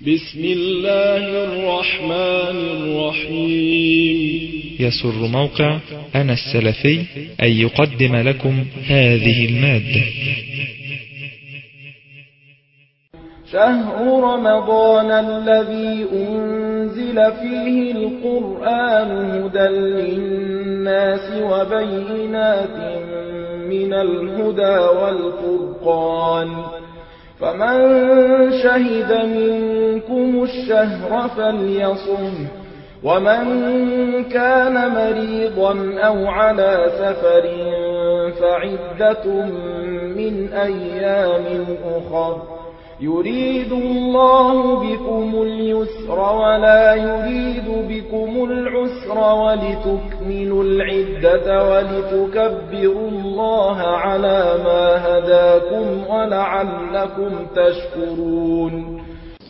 بسم الله الرحمن الرحيم يسر موقع أنا السلفي أن يقدم لكم هذه المادة شهر رمضان الذي أنزل فيه القرآن هدى للناس وبينات من الهدى والفرقان فمن شهد منكم الشهر فليصم ومن كان مريضا أو على سفر فعدة من أيام أخر يريد الله بكم اليسر ولا يريد بكم العسر ولتكملوا العدة ولتكبروا الله على ما هداكم ولعلكم تشكرون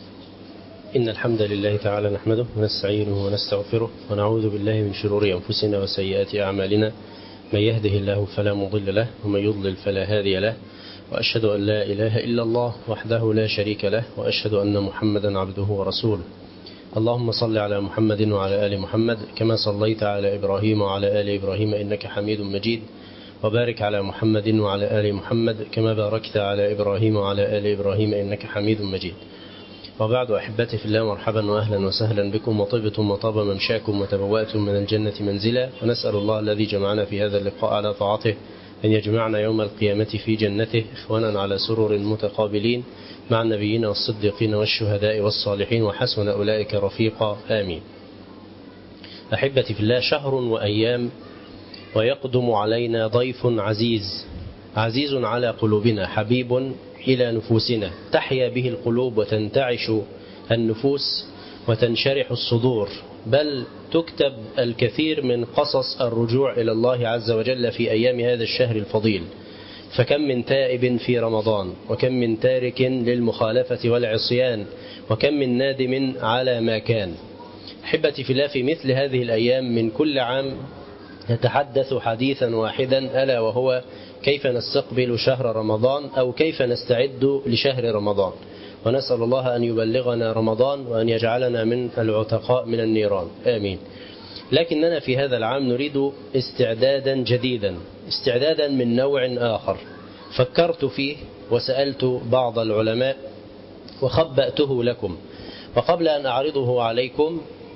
إن الحمد لله تعالى نحمده ونستعينه ونستغفره ونعوذ بالله من شرور أنفسنا وسيئات أعمالنا من يهده الله فلا مضل له ومن يضلل فلا هادي له وأشهد أن لا إله إلا الله وحده لا شريك له وأشهد أن محمدا عبده ورسوله اللهم صل على محمد وعلى آل محمد كما صليت على إبراهيم وعلى آل إبراهيم إنك حميد مجيد وبارك على محمد وعلى آل محمد كما باركت على إبراهيم وعلى آل إبراهيم إنك حميد مجيد وبعد أحبتي في الله مرحبا وأهلا وسهلا بكم وطبتم وطاب ممشاكم وتبوأتم من الجنة منزلا ونسأل الله الذي جمعنا في هذا اللقاء على طاعته أن يجمعنا يوم القيامة في جنته إخوانا على سرر متقابلين مع النبيين والصديقين والشهداء والصالحين وحسن أولئك رفيقا آمين أحبتي في الله شهر وأيام ويقدم علينا ضيف عزيز عزيز على قلوبنا حبيب إلى نفوسنا تحيا به القلوب وتنتعش النفوس وتنشرح الصدور بل تكتب الكثير من قصص الرجوع إلى الله عز وجل في أيام هذا الشهر الفضيل فكم من تائب في رمضان وكم من تارك للمخالفة والعصيان وكم من نادم على ما كان أحبتي في الله في مثل هذه الأيام من كل عام نتحدث حديثا واحدا ألا وهو كيف نستقبل شهر رمضان أو كيف نستعد لشهر رمضان ونسأل الله أن يبلغنا رمضان وأن يجعلنا من العتقاء من النيران آمين لكننا في هذا العام نريد استعدادا جديدا استعدادا من نوع آخر فكرت فيه وسألت بعض العلماء وخبأته لكم وقبل أن أعرضه عليكم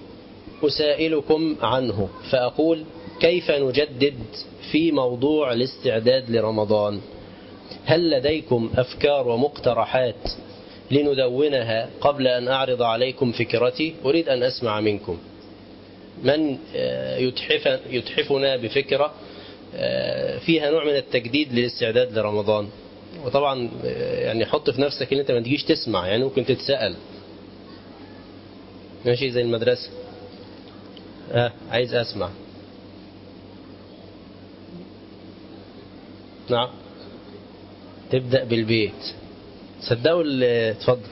أسائلكم عنه فأقول كيف نجدد في موضوع الاستعداد لرمضان هل لديكم أفكار ومقترحات لندونها قبل أن أعرض عليكم فكرتي أريد أن أسمع منكم من يتحف يتحفنا بفكرة فيها نوع من التجديد للاستعداد لرمضان وطبعا يعني حط في نفسك ان انت ما تجيش تسمع يعني ممكن تتسأل ماشي زي المدرسة آه عايز أسمع نعم تبدأ بالبيت صدقوا اللي اتفضل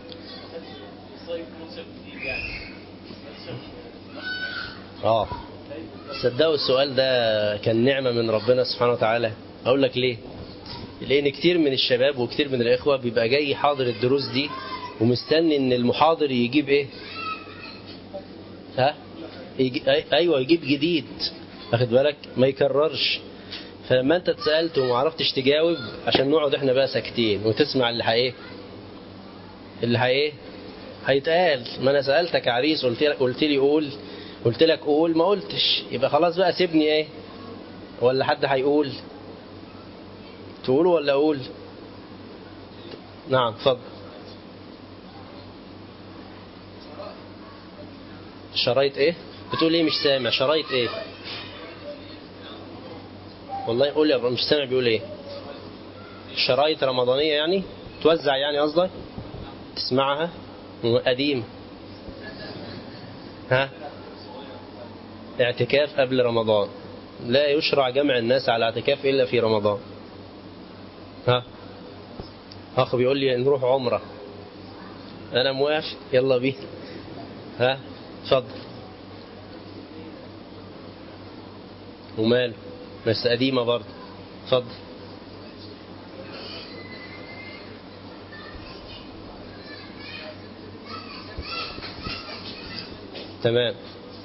اه صدقوا السؤال ده كان نعمة من ربنا سبحانه وتعالى اقول لك ليه لان كتير من الشباب وكتير من الاخوة بيبقى جاي حاضر الدروس دي ومستني ان المحاضر يجيب ايه ها يجي... ايوه يجيب جديد واخد بالك ما يكررش فلما انت اتسالت وما عرفتش تجاوب عشان نقعد احنا بقى ساكتين وتسمع اللي ايه اللي ايه هيتقال ما انا سالتك عريس قلت لك قلت لي قول قلت لك قول ما قلتش يبقى خلاص بقى سيبني ايه ولا حد هيقول تقول ولا اقول نعم اتفضل شرايط ايه بتقول ايه مش سامع شرايط ايه والله قول يا مش سامع بيقول ايه شرايط رمضانية يعني توزع يعني قصدك تسمعها قديم ها اعتكاف قبل رمضان لا يشرع جمع الناس على اعتكاف إلا في رمضان ها أخ بيقول لي نروح عمرة أنا موافق يلا بينا ها اتفضل وماله بس قديمة برضه اتفضل تمام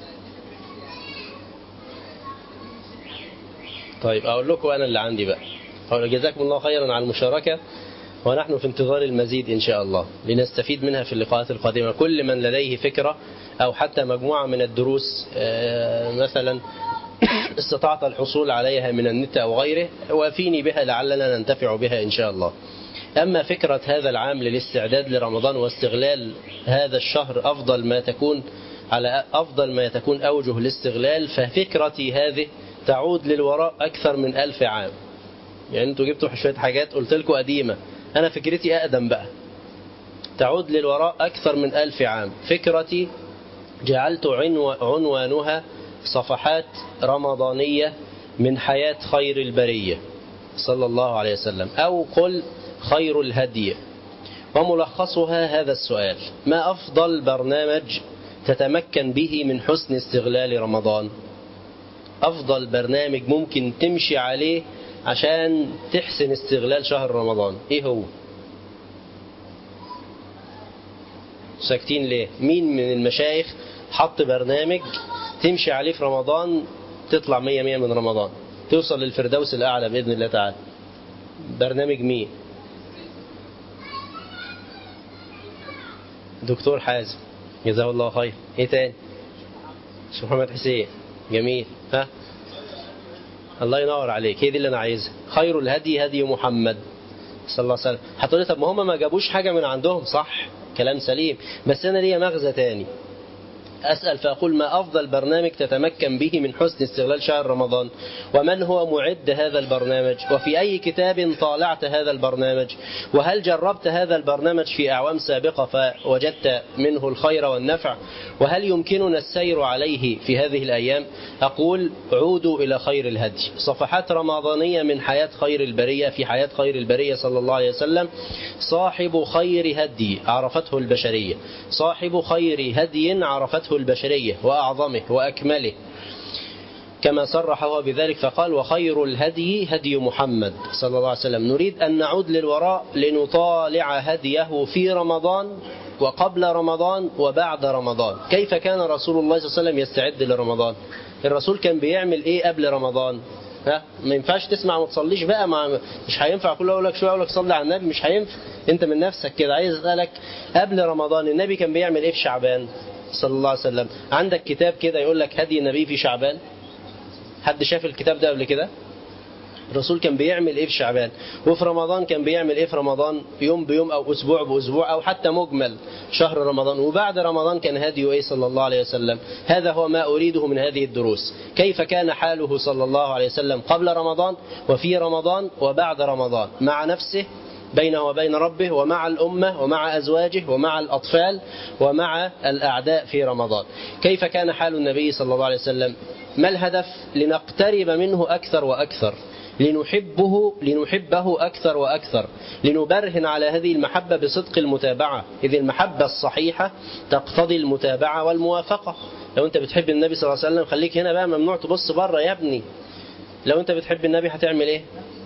طيب أقول لكم أنا اللي عندي بقى أقول جزاكم الله خيرا على المشاركة ونحن في انتظار المزيد إن شاء الله لنستفيد منها في اللقاءات القادمة كل من لديه فكرة أو حتى مجموعة من الدروس مثلا استطعت الحصول عليها من النت أو غيره وافيني بها لعلنا ننتفع بها إن شاء الله أما فكرة هذا العام للاستعداد لرمضان واستغلال هذا الشهر أفضل ما تكون على أفضل ما تكون أوجه الاستغلال ففكرتي هذه تعود للوراء أكثر من ألف عام يعني أنتوا جبتوا شوية حاجات قلت لكم قديمة أنا فكرتي أقدم بقى تعود للوراء أكثر من ألف عام فكرتي جعلت عنو عنوانها صفحات رمضانية من حياة خير البرية صلى الله عليه وسلم أو قل خير الهدي وملخصها هذا السؤال ما أفضل برنامج تتمكن به من حسن استغلال رمضان أفضل برنامج ممكن تمشي عليه عشان تحسن استغلال شهر رمضان إيه هو ساكتين ليه مين من المشايخ حط برنامج تمشي عليه في رمضان تطلع مية مية من رمضان توصل للفردوس الأعلى بإذن الله تعالى برنامج مين دكتور حازم جزاه الله خير ايه تاني شيخ محمد حسين جميل ها الله ينور عليك هي دي اللي انا عايزها خير الهدي هدي محمد صلى الله عليه وسلم هتقولي طب ما هم ما جابوش حاجه من عندهم صح كلام سليم بس انا ليا مغزى تاني أسأل فأقول ما أفضل برنامج تتمكن به من حسن استغلال شهر رمضان ومن هو معد هذا البرنامج وفي أي كتاب طالعت هذا البرنامج وهل جربت هذا البرنامج في أعوام سابقة فوجدت منه الخير والنفع وهل يمكننا السير عليه في هذه الأيام أقول عودوا إلى خير الهدي صفحات رمضانية من حياة خير البرية في حياة خير البرية صلى الله عليه وسلم صاحب خير هدي عرفته البشرية صاحب خير هدي عرفته البشرية وأعظمه وأكمله كما صرح هو بذلك فقال وخير الهدي هدي محمد صلى الله عليه وسلم نريد أن نعود للوراء لنطالع هديه في رمضان وقبل رمضان وبعد رمضان كيف كان رسول الله صلى الله عليه وسلم يستعد لرمضان الرسول كان بيعمل ايه قبل رمضان ها ما ينفعش تسمع وما تصليش بقى ما مش هينفع كل اقول لك شويه اقول لك صلي على النبي مش هينفع انت من نفسك كده عايز اسالك قبل رمضان النبي كان بيعمل ايه في شعبان صلى الله عليه وسلم عندك كتاب كده يقول لك هدي النبي في شعبان حد شاف الكتاب ده قبل كده الرسول كان بيعمل ايه في شعبان وفي رمضان كان بيعمل ايه في رمضان يوم بيوم او اسبوع باسبوع او حتى مجمل شهر رمضان وبعد رمضان كان هديه ايه صلى الله عليه وسلم هذا هو ما اريده من هذه الدروس كيف كان حاله صلى الله عليه وسلم قبل رمضان وفي رمضان وبعد رمضان مع نفسه بينه وبين ربه ومع الأمة ومع أزواجه ومع الأطفال ومع الأعداء في رمضان كيف كان حال النبي صلى الله عليه وسلم ما الهدف لنقترب منه أكثر وأكثر لنحبه لنحبه أكثر وأكثر لنبرهن على هذه المحبة بصدق المتابعة إذ المحبة الصحيحة تقتضي المتابعة والموافقة لو أنت بتحب النبي صلى الله عليه وسلم خليك هنا بقى ممنوع تبص بره يا ابني لو أنت بتحب النبي هتعمل إيه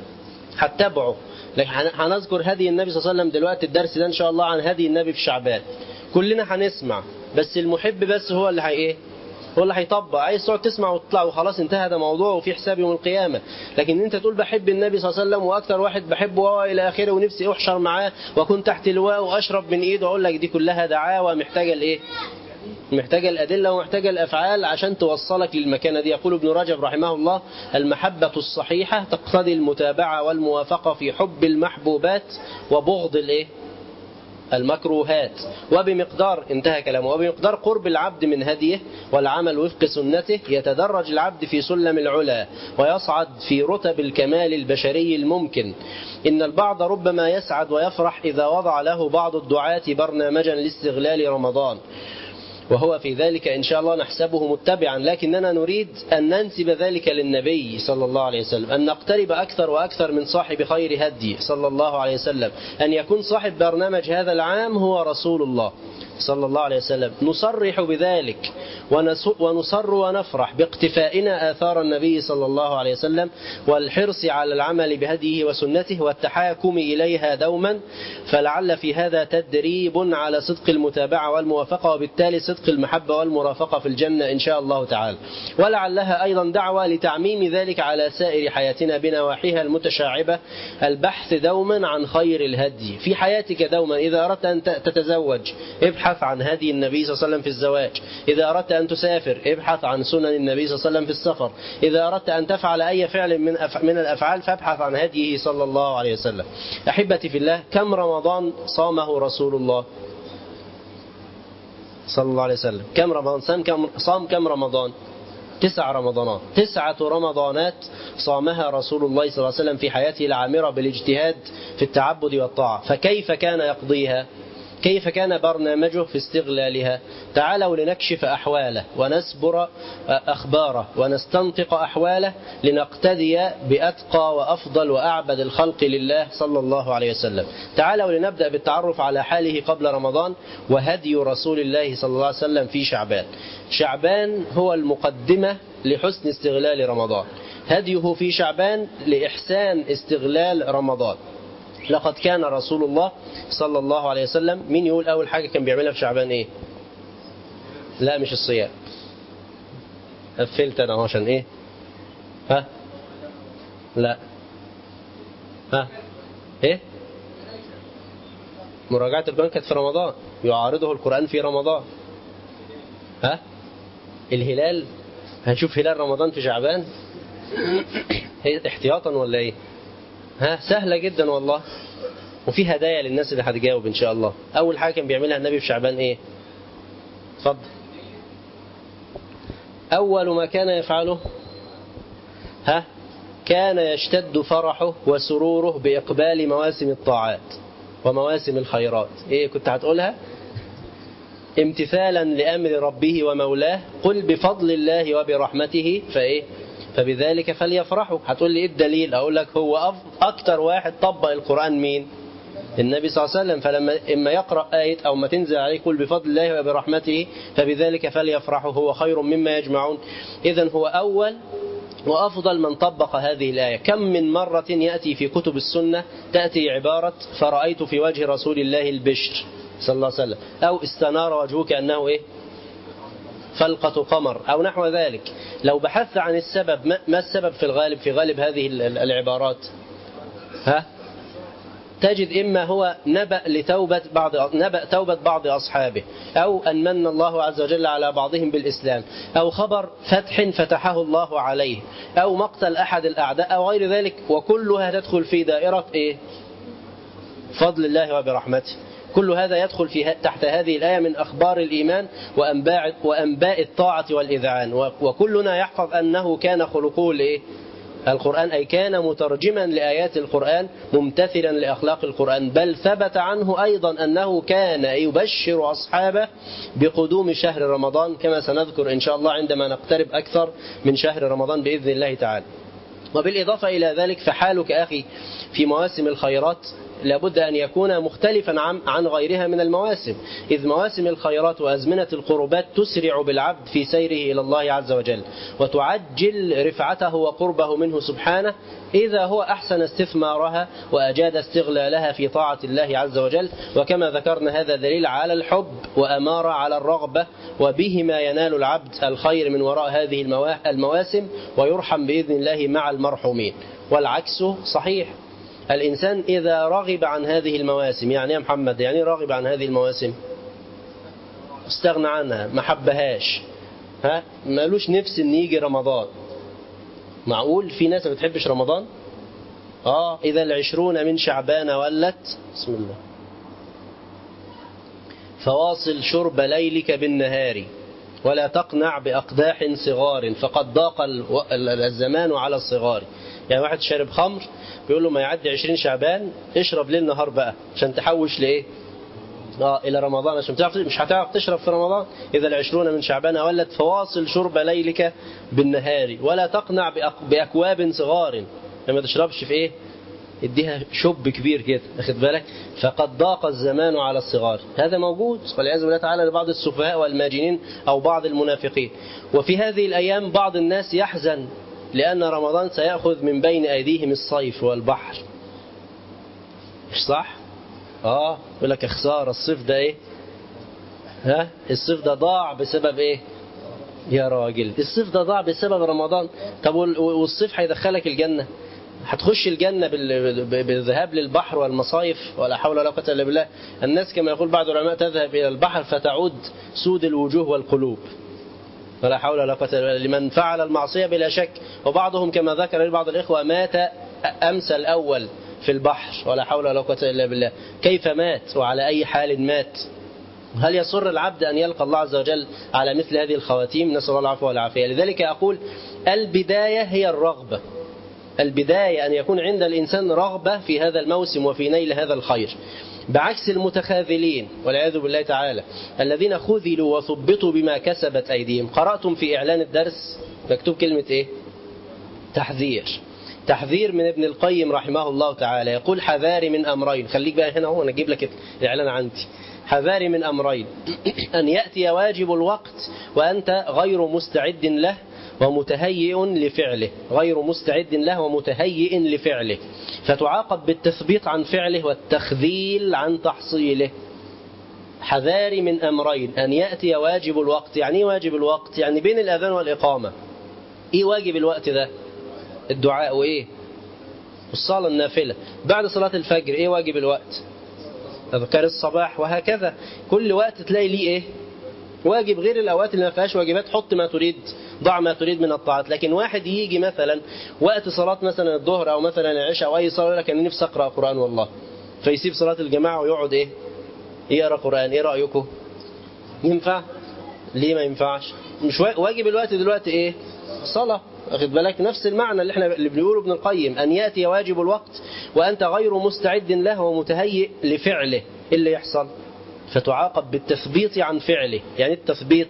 هتتابعه لكن هنذكر هدي النبي صلى الله عليه وسلم دلوقتي الدرس ده إن شاء الله عن هدي النبي في شعبان كلنا هنسمع بس المحب بس هو اللي هي إيه هو اللي هيطبق عايز تقعد تسمع وتطلع وخلاص انتهى ده موضوع وفي حساب يوم القيامة لكن انت تقول بحب النبي صلى الله عليه وسلم واكثر واحد بحبه وهو الى اخره ونفسي احشر معاه واكون تحت لواء واشرب من ايده اقول لك دي كلها دعاوى محتاجة الايه محتاجة الأدلة ومحتاجة الأفعال عشان توصلك للمكانة دي يقول ابن رجب رحمه الله المحبة الصحيحة تقتضي المتابعة والموافقة في حب المحبوبات وبغض الإيه المكروهات وبمقدار انتهى كلامه وبمقدار قرب العبد من هديه والعمل وفق سنته يتدرج العبد في سلم العلا ويصعد في رتب الكمال البشري الممكن إن البعض ربما يسعد ويفرح إذا وضع له بعض الدعاة برنامجا لاستغلال رمضان وهو في ذلك إن شاء الله نحسبه متبعا لكننا نريد أن ننسب ذلك للنبي صلى الله عليه وسلم أن نقترب أكثر وأكثر من صاحب خير هدي صلى الله عليه وسلم أن يكون صاحب برنامج هذا العام هو رسول الله صلى الله عليه وسلم نصرح بذلك ونصر ونفرح باقتفائنا آثار النبي صلى الله عليه وسلم والحرص على العمل بهديه وسنته والتحاكم إليها دوما فلعل في هذا تدريب على صدق المتابعة والموافقة وبالتالي صدق المحبة والمرافقة في الجنة إن شاء الله تعالى ولعلها أيضا دعوة لتعميم ذلك على سائر حياتنا بنواحيها المتشعبة البحث دوما عن خير الهدي في حياتك دوما إذا أردت أن تتزوج ابحث عن هدي النبي صلى الله عليه وسلم في الزواج إذا أردت أن تسافر ابحث عن سنن النبي صلى الله عليه وسلم في السفر إذا أردت أن تفعل أي فعل من من الأفعال فابحث عن هديه صلى الله عليه وسلم أحبتي في الله كم رمضان صامه رسول الله صلى الله عليه وسلم كم رمضان صام كم, صام كم رمضان تسع رمضانات تسعة رمضانات صامها رسول الله صلى الله عليه وسلم في حياته العامرة بالاجتهاد في التعبد والطاعة فكيف كان يقضيها كيف كان برنامجه في استغلالها تعالوا لنكشف أحواله ونسبر أخباره ونستنطق أحواله لنقتدي بأتقى وأفضل وأعبد الخلق لله صلى الله عليه وسلم تعالوا لنبدأ بالتعرف على حاله قبل رمضان وهدي رسول الله صلى الله عليه وسلم في شعبان شعبان هو المقدمة لحسن استغلال رمضان هديه في شعبان لإحسان استغلال رمضان لقد كان رسول الله صلى الله عليه وسلم مين يقول أول حاجة كان بيعملها في شعبان إيه لا مش الصيام قفلت أنا أهو عشان إيه ها لا ها إيه مراجعة القرآن كانت في رمضان يعارضه القرآن في رمضان ها الهلال هنشوف هلال رمضان في شعبان احتياطا ولا ايه ها سهلة جدا والله وفي هدايا للناس اللي هتجاوب ان شاء الله اول حاجة كان بيعملها النبي في شعبان ايه اتفضل اول ما كان يفعله ها كان يشتد فرحه وسروره باقبال مواسم الطاعات ومواسم الخيرات ايه كنت هتقولها امتثالا لامر ربه ومولاه قل بفضل الله وبرحمته فايه فبذلك فليفرحوا هتقول لي ايه الدليل اقول لك هو اكتر واحد طبق القرآن مين النبي صلى الله عليه وسلم فلما إما يقرأ آية أو ما تنزل عليه قل بفضل الله وبرحمته فبذلك فليفرحوا هو خير مما يجمعون إذا هو أول وأفضل من طبق هذه الآية كم من مرة يأتي في كتب السنة تأتي عبارة فرأيت في وجه رسول الله البشر صلى الله عليه وسلم أو استنار وجهه كأنه إيه فلقة قمر أو نحو ذلك لو بحثت عن السبب ما السبب في الغالب في غالب هذه العبارات ها تجد إما هو نبأ لتوبة بعض نبأ توبة بعض أصحابه أو أن من الله عز وجل على بعضهم بالإسلام أو خبر فتح فتحه الله عليه أو مقتل أحد الأعداء أو غير ذلك وكلها تدخل في دائرة إيه فضل الله وبرحمته كل هذا يدخل في تحت هذه الآية من أخبار الإيمان وأنباء, وأنباء الطاعة والإذعان وكلنا يحفظ أنه كان خلقه لإيه القرآن أي كان مترجما لآيات القرآن ممتثلا لأخلاق القرآن بل ثبت عنه أيضا أنه كان يبشر أصحابه بقدوم شهر رمضان كما سنذكر إن شاء الله عندما نقترب أكثر من شهر رمضان بإذن الله تعالى وبالإضافة إلى ذلك فحالك أخي في مواسم الخيرات لابد أن يكون مختلفا عن غيرها من المواسم إذ مواسم الخيرات وأزمنة القربات تسرع بالعبد في سيره إلى الله عز وجل وتعجل رفعته وقربه منه سبحانه إذا هو أحسن استثمارها وأجاد استغلالها في طاعة الله عز وجل وكما ذكرنا هذا دليل على الحب وأمارة على الرغبة وبهما ينال العبد الخير من وراء هذه المواسم ويرحم بإذن الله مع المرحومين والعكس صحيح الإنسان إذا رغب عن هذه المواسم يعني يا محمد يعني راغب عن هذه المواسم استغنى عنها ما حبهاش ها مالوش نفس ان يجي رمضان معقول في ناس ما بتحبش رمضان اه اذا العشرون من شعبان ولت بسم الله فواصل شرب ليلك بالنهار ولا تقنع بأقداح صغار فقد ضاق الزمان على الصغار يعني واحد شارب خمر بيقول له ما يعدي 20 شعبان اشرب ليل نهار بقى عشان تحوش لايه اه الى رمضان عشان تعرف مش هتعرف تشرب في رمضان اذا العشرون من شعبان ولت فواصل شرب ليلك بالنهار ولا تقنع بأك... باكواب صغار ما تشربش في ايه اديها شب كبير كده اخد بالك فقد ضاق الزمان على الصغار هذا موجود والعياذ بالله تعالى لبعض السفهاء والماجنين او بعض المنافقين وفي هذه الايام بعض الناس يحزن لان رمضان سياخذ من بين ايديهم الصيف والبحر مش صح اه يقول لك يا خساره الصيف ده ايه ها الصيف ده ضاع بسبب ايه يا راجل الصيف ده ضاع بسبب رمضان طب والصيف هيدخلك الجنة هتخش الجنة بالذهاب للبحر والمصايف ولا حول ولا قوة إلا بالله الناس كما يقول بعض العلماء تذهب إلى البحر فتعود سود الوجوه والقلوب ولا حول ولا قوة إلا بالله لمن فعل المعصية بلا شك وبعضهم كما ذكر لي بعض الإخوة مات أمس الأول في البحر ولا حول ولا قوة إلا بالله كيف مات وعلى أي حال مات هل يسر العبد أن يلقى الله عز وجل على مثل هذه الخواتيم نسأل الله العفو والعافية لذلك أقول البداية هي الرغبة البداية أن يكون عند الإنسان رغبة في هذا الموسم وفي نيل هذا الخير بعكس المتخاذلين والعياذ بالله تعالى الذين خذلوا وثبطوا بما كسبت أيديهم قرأتم في إعلان الدرس مكتوب كلمة إيه تحذير تحذير من ابن القيم رحمه الله تعالى يقول حذاري من أمرين خليك بقى هنا هو أنا أجيب لك الإعلان عندي حذاري من أمرين أن يأتي واجب الوقت وأنت غير مستعد له ومتهيئ لفعله غير مستعد له ومتهيئ لفعله فتعاقب بالتثبيط عن فعله والتخذيل عن تحصيله حذاري من أمرين أن يأتي واجب الوقت يعني إيه واجب الوقت يعني بين الأذان والإقامة إيه واجب الوقت ده الدعاء وإيه الصلاة النافلة بعد صلاة الفجر إيه واجب الوقت أذكار الصباح وهكذا كل وقت تلاقي ليه إيه واجب غير الأوقات اللي ما فيهاش واجبات حط ما تريد ضع ما تريد من الطاعات لكن واحد يجي مثلا وقت صلاة مثلا الظهر أو مثلا العشاء أو أي صلاة يقول لك أنا نفسي أقرأ قرآن والله فيسيب صلاة الجماعة ويقعد إيه يقرأ قرآن إيه رأيكم ينفع ليه ما ينفعش مش واجب الوقت دلوقتي إيه صلاة واخد بالك نفس المعنى اللي احنا اللي بنقوله ابن القيم أن يأتي واجب الوقت وأنت غير مستعد له ومتهيئ لفعله إيه اللي يحصل فتعاقب بالتثبيط عن فعله يعني التثبيط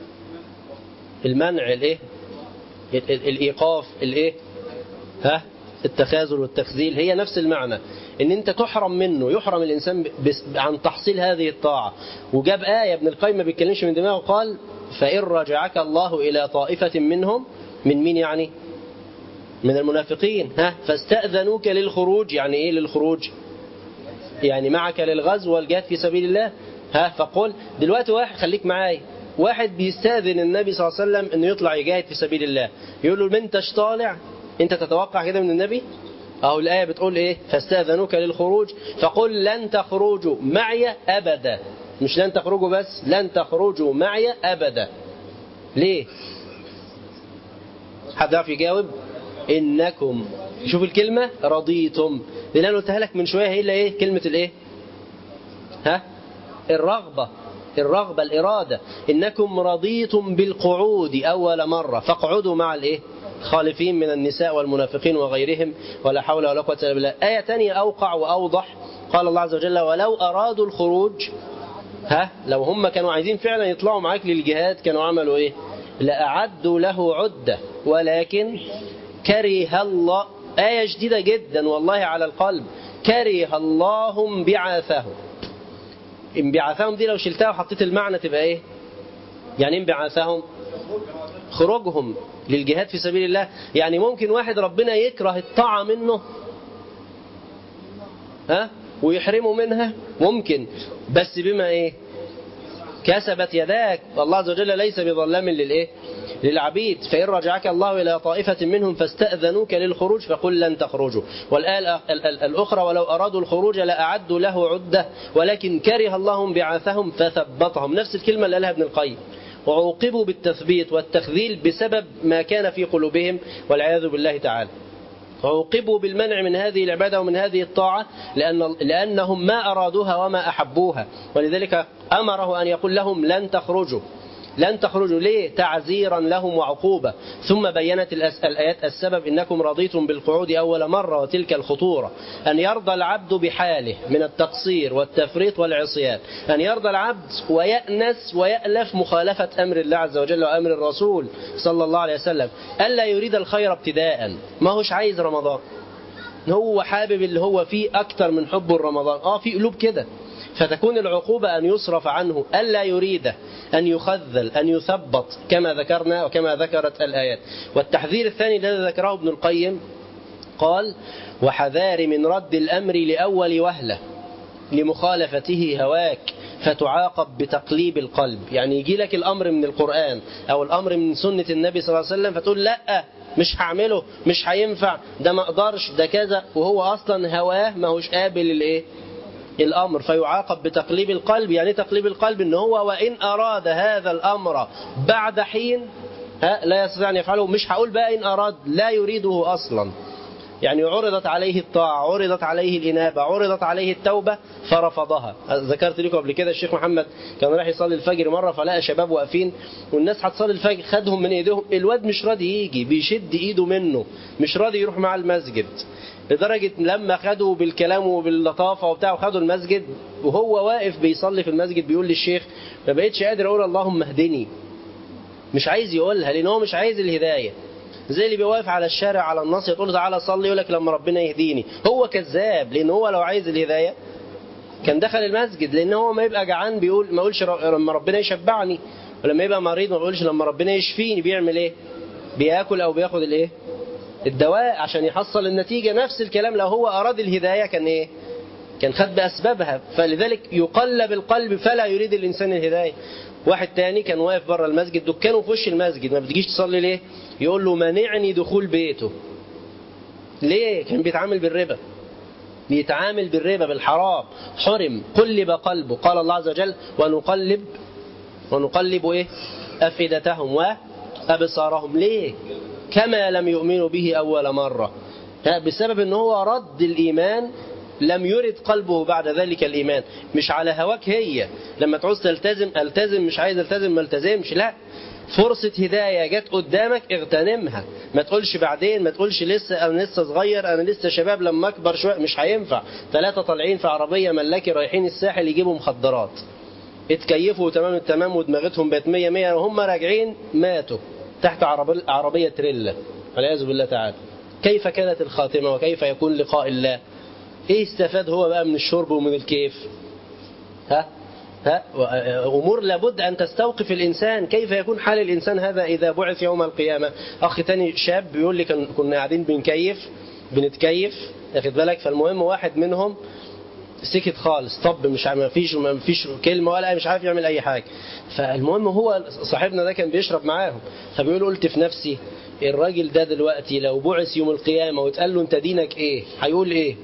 المنع الايه الايقاف الايه ها التخاذل والتخذيل هي نفس المعنى ان انت تحرم منه يحرم الانسان عن تحصيل هذه الطاعه وجاب ايه ابن القيم ما بيتكلمش من دماغه قال فان رجعك الله الى طائفه منهم من مين يعني من المنافقين ها فاستاذنوك للخروج يعني ايه للخروج يعني معك للغزو والجهاد في سبيل الله ها فقل دلوقتي واحد خليك معايا واحد بيستاذن النبي صلى الله عليه وسلم انه يطلع يجاهد في سبيل الله يقول له ما انتش طالع انت تتوقع كده من النبي اهو الايه بتقول ايه فاستاذنوك للخروج فقل لن تخرجوا معي ابدا مش لن تخرجوا بس لن تخرجوا معي ابدا ليه حد يعرف يجاوب انكم شوف الكلمه رضيتم لان انا قلتها لك من شويه هي اللي ايه كلمه الايه ها الرغبه الرغبة الإرادة إنكم رضيتم بالقعود أول مرة فاقعدوا مع الإيه خالفين من النساء والمنافقين وغيرهم ولا حول ولا قوة إلا بالله آية تانية أوقع وأوضح قال الله عز وجل ولو أرادوا الخروج ها لو هم كانوا عايزين فعلا يطلعوا معاك للجهاد كانوا عملوا إيه لأعدوا له عدة ولكن كره الله آية جديدة جدا والله على القلب كره الله انبعاثهم انبعاثهم دي لو شلتها وحطيت المعنى تبقى ايه يعني انبعاثهم خروجهم للجهاد في سبيل الله يعني ممكن واحد ربنا يكره الطاعة منه ها ويحرمه منها ممكن بس بما ايه كسبت يداك الله عز وجل ليس بظلام للايه للعبيد فإن رجعك الله إلى طائفة منهم فاستأذنوك للخروج فقل لن تخرجوا والآية الأخرى ولو أرادوا الخروج لأعدوا له عدة ولكن كره الله انبعاثهم فثبطهم نفس الكلمة اللي قالها ابن القيم وعوقبوا بالتثبيت والتخذيل بسبب ما كان في قلوبهم والعياذ بالله تعالى عوقبوا بالمنع من هذه العبادة ومن هذه الطاعة لأن لأنهم ما أرادوها وما أحبوها ولذلك أمره أن يقول لهم لن تخرجوا لن تخرجوا ليه تعزيرا لهم وعقوبة ثم بينت الآيات السبب إنكم رضيتم بالقعود أول مرة وتلك الخطورة أن يرضى العبد بحاله من التقصير والتفريط والعصيان أن يرضى العبد ويأنس ويألف مخالفة أمر الله عز وجل وأمر الرسول صلى الله عليه وسلم ألا يريد الخير ابتداء ما هوش عايز رمضان هو حابب اللي هو فيه أكتر من حبه لرمضان آه في قلوب كده فتكون العقوبة أن يصرف عنه ألا يريده أن يخذل أن يثبط كما ذكرنا وكما ذكرت الآيات والتحذير الثاني الذي ذكره ابن القيم قال وحذار من رد الأمر لأول وهلة لمخالفته هواك فتعاقب بتقليب القلب يعني يجي لك الأمر من القرآن أو الأمر من سنة النبي صلى الله عليه وسلم فتقول لا مش هعمله مش هينفع ده ما اقدرش ده كذا وهو أصلا هواه ما هوش قابل للإيه الأمر فيعاقب بتقليب القلب يعني تقليب القلب إن هو وإن أراد هذا الأمر بعد حين ها لا يستطيع أن يفعله مش هقول بقى إن أراد لا يريده أصلا يعني عرضت عليه الطاعة عرضت عليه الإنابة عرضت عليه التوبة فرفضها ذكرت لكم قبل كده الشيخ محمد كان رايح يصلي الفجر مرة فلقى شباب واقفين والناس هتصلي الفجر خدهم من ايديهم الواد مش راضي يجي بيشد ايده منه مش راضي يروح مع المسجد لدرجة لما خدوا بالكلام وباللطافة وبتاع وخدوا المسجد وهو واقف بيصلي في المسجد بيقول للشيخ ما بقتش قادر اقول اللهم اهدني مش عايز يقولها لان هو مش عايز الهدايه زي اللي بيوقف على الشارع على النص تقول له تعالى صلي يقول لك لما ربنا يهديني هو كذاب لان هو لو عايز الهدايه كان دخل المسجد لان هو ما يبقى جعان بيقول ما يقولش لما ربنا يشبعني ولما يبقى مريض ما بيقولش لما ربنا يشفيني بيعمل ايه بياكل او بياخد الايه الدواء عشان يحصل النتيجه نفس الكلام لو هو اراد الهدايه كان ايه كان خد باسبابها فلذلك يقلب القلب فلا يريد الانسان الهدايه واحد تاني كان واقف بره المسجد دكانه في وش المسجد ما بتجيش تصلي ليه يقول له مانعني دخول بيته ليه كان بيتعامل بالربا بيتعامل بالربا بالحرام حرم قلب قلبه قال الله عز وجل ونقلب ونقلب ايه افئدتهم وابصارهم ليه كما لم يؤمنوا به اول مره بسبب ان هو رد الايمان لم يرد قلبه بعد ذلك الإيمان مش على هواك هي لما تعوز تلتزم التزم مش عايز التزم ما التزمش لا فرصة هداية جت قدامك اغتنمها ما تقولش بعدين ما تقولش لسه أنا لسه صغير أنا لسه شباب لما أكبر شوية مش هينفع ثلاثة طالعين في عربية ملاكي رايحين الساحل يجيبوا مخدرات اتكيفوا تمام التمام ودماغتهم بقت مية مية وهم راجعين ماتوا تحت عربية, عربية تريلا والعياذ بالله تعالى كيف كانت الخاتمة وكيف يكون لقاء الله ايه استفاد هو بقى من الشرب ومن الكيف ها ها امور لابد ان تستوقف الانسان كيف يكون حال الانسان هذا اذا بعث يوم القيامه اخ تاني شاب بيقول لي كنا قاعدين بنكيف بنتكيف واخد بالك فالمهم واحد منهم سكت خالص طب مش ما فيش ما فيش كلمه ولا مش عارف يعمل اي حاجه فالمهم هو صاحبنا ده كان بيشرب معاهم فبيقول قلت في نفسي الراجل ده دلوقتي لو بعث يوم القيامه واتقال له انت دينك ايه هيقول ايه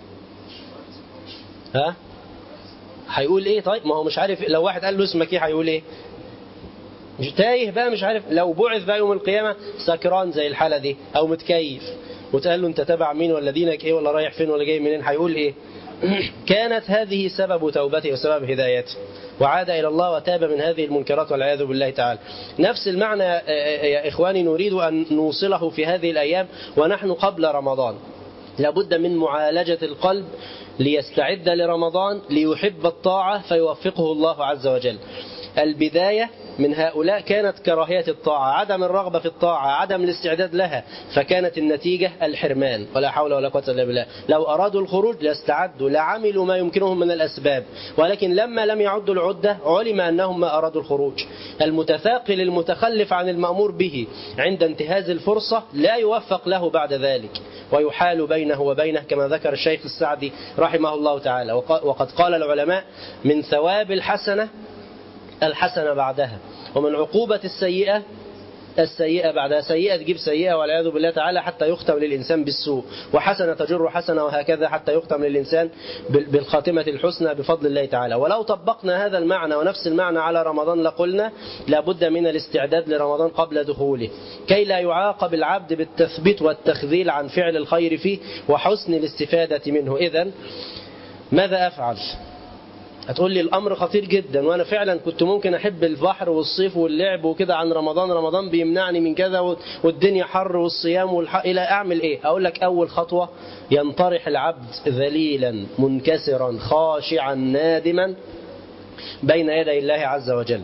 ها هيقول ايه طيب ما هو مش عارف لو واحد قال له اسمك ايه هيقول ايه مش تايه بقى مش عارف لو بعث بقى يوم القيامة سكران زي الحالة دي او متكيف وتقال له انت تبع مين ولا دينك ايه ولا رايح فين ولا جاي منين هيقول ايه كانت هذه سبب توبته وسبب هدايته وعاد إلى الله وتاب من هذه المنكرات والعياذ بالله تعالى نفس المعنى يا إخواني نريد أن نوصله في هذه الأيام ونحن قبل رمضان لابد من معالجة القلب ليستعد لرمضان ليحب الطاعة فيوفقه الله عز وجل البداية من هؤلاء كانت كراهية الطاعة عدم الرغبة في الطاعة عدم الاستعداد لها فكانت النتيجة الحرمان ولا حول ولا قوة إلا بالله لو أرادوا الخروج لاستعدوا لعملوا ما يمكنهم من الأسباب ولكن لما لم يعدوا العدة علم أنهم ما أرادوا الخروج المتثاقل المتخلف عن المأمور به عند انتهاز الفرصة لا يوفق له بعد ذلك ويحال بينه وبينه كما ذكر الشيخ السعدي رحمه الله تعالى وقد قال العلماء من ثواب الحسنة الحسنة بعدها ومن عقوبة السيئة السيئة بعدها سيئة تجيب سيئة والعياذ بالله تعالى حتى يختم للإنسان بالسوء وحسنة تجر حسنة وهكذا حتى يختم للإنسان بالخاتمة الحسنى بفضل الله تعالى ولو طبقنا هذا المعنى ونفس المعنى على رمضان لقلنا لابد من الاستعداد لرمضان قبل دخوله كي لا يعاقب العبد بالتثبيت والتخذيل عن فعل الخير فيه وحسن الاستفادة منه إذا ماذا أفعل هتقول لي الامر خطير جدا وانا فعلا كنت ممكن احب البحر والصيف واللعب وكده عن رمضان رمضان بيمنعني من كذا والدنيا حر والصيام والحق الى اعمل ايه اقول لك اول خطوه ينطرح العبد ذليلا منكسرا خاشعا نادما بين يدي الله عز وجل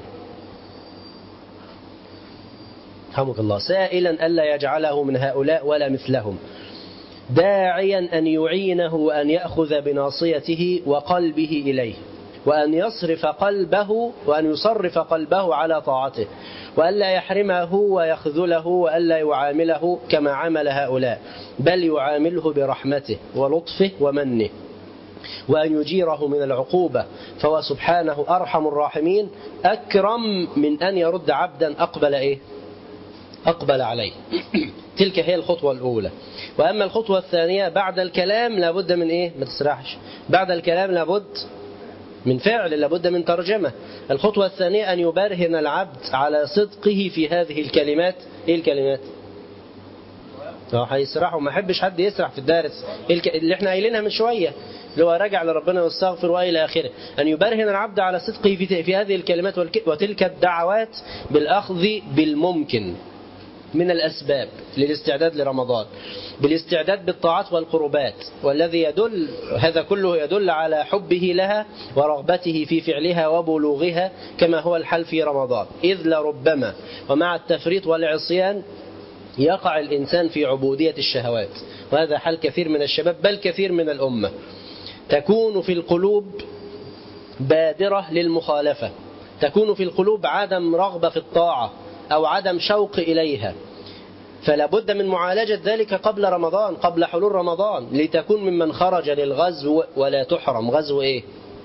رحمك الله سائلا الا يجعله من هؤلاء ولا مثلهم داعيا أن يعينه وأن يأخذ بناصيته وقلبه إليه وأن يصرف قلبه وأن يصرف قلبه على طاعته وألا يحرمه ويخذله وألا يعامله كما عمل هؤلاء بل يعامله برحمته ولطفه ومنه وأن يجيره من العقوبة فهو سبحانه أرحم الراحمين أكرم من أن يرد عبدا أقبل إيه أقبل عليه تلك هي الخطوة الأولى وأما الخطوة الثانية بعد الكلام لابد من إيه ما تسرحش بعد الكلام لابد من فعل لابد من ترجمة الخطوة الثانية أن يبرهن العبد على صدقه في هذه الكلمات إيه الكلمات اه هيسرحوا ما احبش حد يسرح في الدارس اللي احنا قايلينها من شويه اللي هو راجع لربنا واستغفر والى اخره ان يبرهن العبد على صدقه في, في هذه الكلمات وتلك الدعوات بالاخذ بالممكن من الأسباب للاستعداد لرمضان بالاستعداد بالطاعات والقربات والذي يدل هذا كله يدل على حبه لها ورغبته في فعلها وبلوغها كما هو الحال في رمضان إذ لربما ومع التفريط والعصيان يقع الإنسان في عبودية الشهوات وهذا حال كثير من الشباب بل كثير من الأمة تكون في القلوب بادرة للمخالفة تكون في القلوب عدم رغبة في الطاعة أو عدم شوق إليها فلا بد من معالجة ذلك قبل رمضان قبل حلول رمضان لتكون ممن خرج للغزو ولا تحرم غزو إيه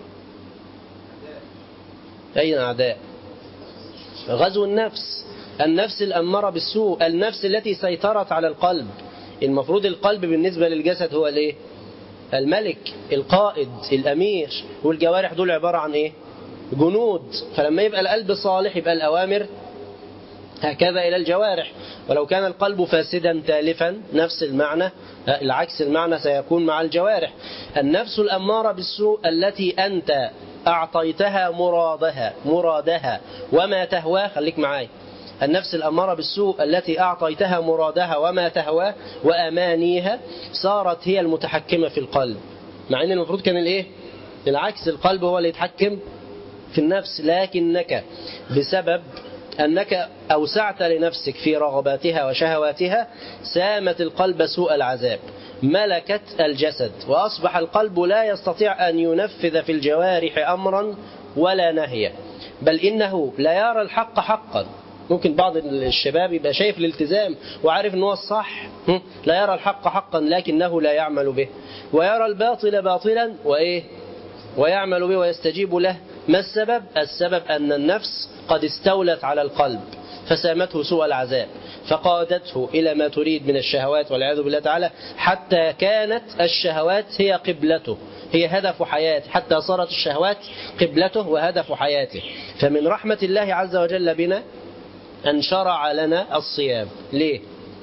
أين أعداء غزو النفس النفس الأمارة بالسوء النفس التي سيطرت على القلب المفروض القلب بالنسبة للجسد هو الايه الملك القائد الأمير والجوارح دول عبارة عن ايه جنود فلما يبقى القلب صالح يبقى الأوامر هكذا إلى الجوارح ولو كان القلب فاسدا تالفا نفس المعنى العكس المعنى سيكون مع الجوارح النفس الأمارة بالسوء التي أنت أعطيتها مرادها مرادها وما تهواه خليك معاي النفس الأمارة بالسوء التي أعطيتها مرادها وما تهواه وأمانيها صارت هي المتحكمة في القلب مع أن المفروض كان الإيه العكس القلب هو اللي يتحكم في النفس لكنك بسبب أنك أوسعت لنفسك في رغباتها وشهواتها سامت القلب سوء العذاب ملكت الجسد وأصبح القلب لا يستطيع أن ينفذ في الجوارح أمرا ولا نهيا بل إنه لا يرى الحق حقا ممكن بعض الشباب يبقى شايف الالتزام وعارف ان هو الصح لا يرى الحق حقا لكنه لا يعمل به ويرى الباطل باطلا وايه ويعمل به ويستجيب له ما السبب السبب ان النفس قد استولت على القلب فسامته سوء العذاب فقادته إلى ما تريد من الشهوات والعياذ بالله تعالى حتى كانت الشهوات هي قبلته هي هدف حياته حتى صارت الشهوات قبلته وهدف حياته فمن رحمة الله عز وجل بنا أن شرع لنا الصيام ليه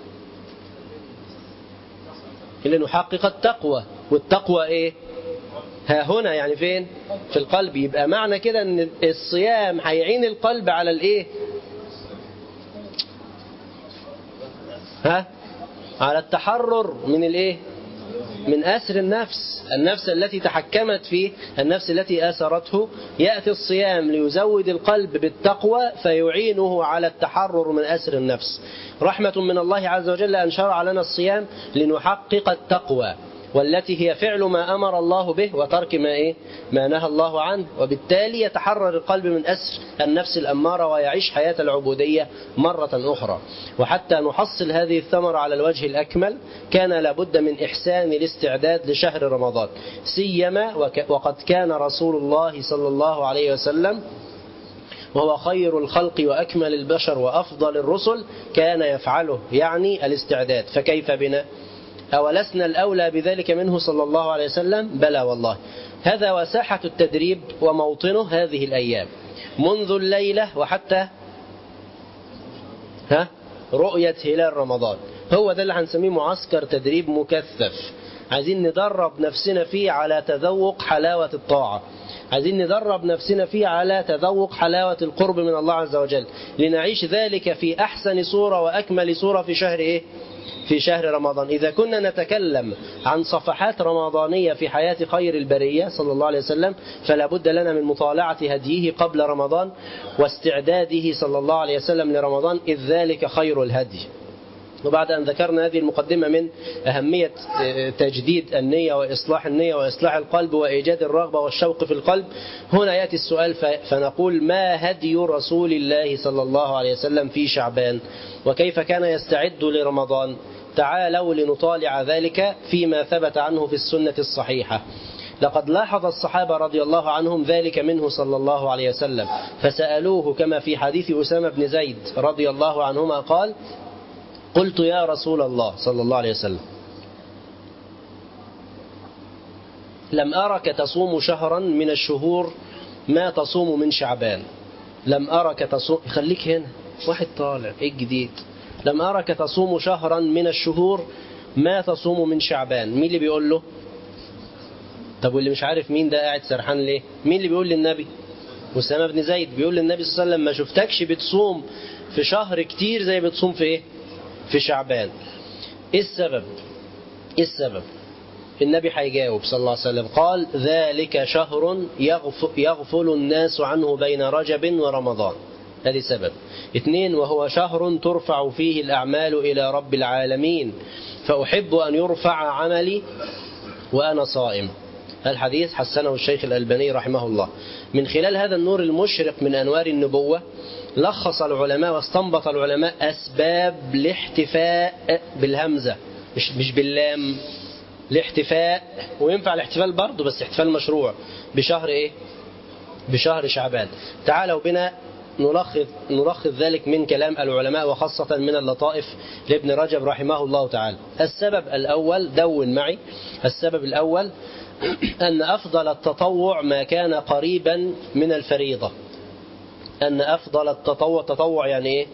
لنحقق التقوى والتقوى إيه ها هنا يعني فين في القلب يبقى معنى كده ان الصيام هيعين القلب على الايه ها على التحرر من الايه من أسر النفس النفس التي تحكمت فيه النفس التي أسرته يأتي الصيام ليزود القلب بالتقوى فيعينه على التحرر من أسر النفس رحمة من الله عز وجل أن شرع لنا الصيام لنحقق التقوى والتي هي فعل ما أمر الله به وترك ما إيه ما نهى الله عنه وبالتالي يتحرر القلب من أسر النفس الأمارة ويعيش حياة العبودية مرة أخرى وحتى نحصل هذه الثمرة على الوجه الأكمل كان لابد من إحسان الاستعداد لشهر رمضان سيما وقد كان رسول الله صلى الله عليه وسلم وهو خير الخلق وأكمل البشر وأفضل الرسل كان يفعله يعني الاستعداد فكيف بنا أولسنا الأولى بذلك منه صلى الله عليه وسلم بلى والله هذا وساحة التدريب وموطنه هذه الأيام منذ الليلة وحتى ها رؤية هلال رمضان هو ده اللي هنسميه معسكر تدريب مكثف عايزين ندرب نفسنا فيه على تذوق حلاوة الطاعة عايزين ندرب نفسنا فيه على تذوق حلاوة القرب من الله عز وجل لنعيش ذلك في أحسن صورة وأكمل صورة في شهر إيه في شهر رمضان إذا كنا نتكلم عن صفحات رمضانية في حياة خير البرية صلى الله عليه وسلم فلا بد لنا من مطالعة هديه قبل رمضان واستعداده صلى الله عليه وسلم لرمضان إذ ذلك خير الهدي وبعد أن ذكرنا هذه المقدمة من أهمية تجديد النية وإصلاح النية وإصلاح القلب وإيجاد الرغبة والشوق في القلب هنا يأتي السؤال فنقول ما هدي رسول الله صلى الله عليه وسلم في شعبان وكيف كان يستعد لرمضان تعالوا لنطالع ذلك فيما ثبت عنه في السنة الصحيحة لقد لاحظ الصحابة رضي الله عنهم ذلك منه صلى الله عليه وسلم فسألوه كما في حديث أسامة بن زيد رضي الله عنهما قال قلت يا رسول الله صلى الله عليه وسلم لم أرك تصوم شهرا من الشهور ما تصوم من شعبان لم أرك تصوم خليك هنا واحد طالع ايه الجديد لم أرك تصوم شهرا من الشهور ما تصوم من شعبان مين اللي بيقول له طب واللي مش عارف مين ده قاعد سرحان ليه مين اللي بيقول للنبي أسامة بن زيد بيقول للنبي صلى الله عليه وسلم ما شفتكش بتصوم في شهر كتير زي بتصوم في ايه في شعبان ايه السبب ايه السبب النبي هيجاوب صلى الله عليه وسلم قال ذلك شهر يغفل الناس عنه بين رجب ورمضان هذه سبب اثنين وهو شهر ترفع فيه الأعمال إلى رب العالمين فأحب أن يرفع عملي وأنا صائم الحديث حسنه الشيخ الألباني رحمه الله من خلال هذا النور المشرق من أنوار النبوة لخص العلماء واستنبط العلماء أسباب الاحتفاء بالهمزة مش, مش باللام الاحتفاء وينفع الاحتفال برضه بس احتفال مشروع بشهر ايه بشهر شعبان تعالوا بنا نلخص نلخص ذلك من كلام العلماء وخاصة من اللطائف لابن رجب رحمه الله تعالى السبب الأول دون معي السبب الأول أن أفضل التطوع ما كان قريبا من الفريضة أن أفضل التطوع تطوع يعني إيه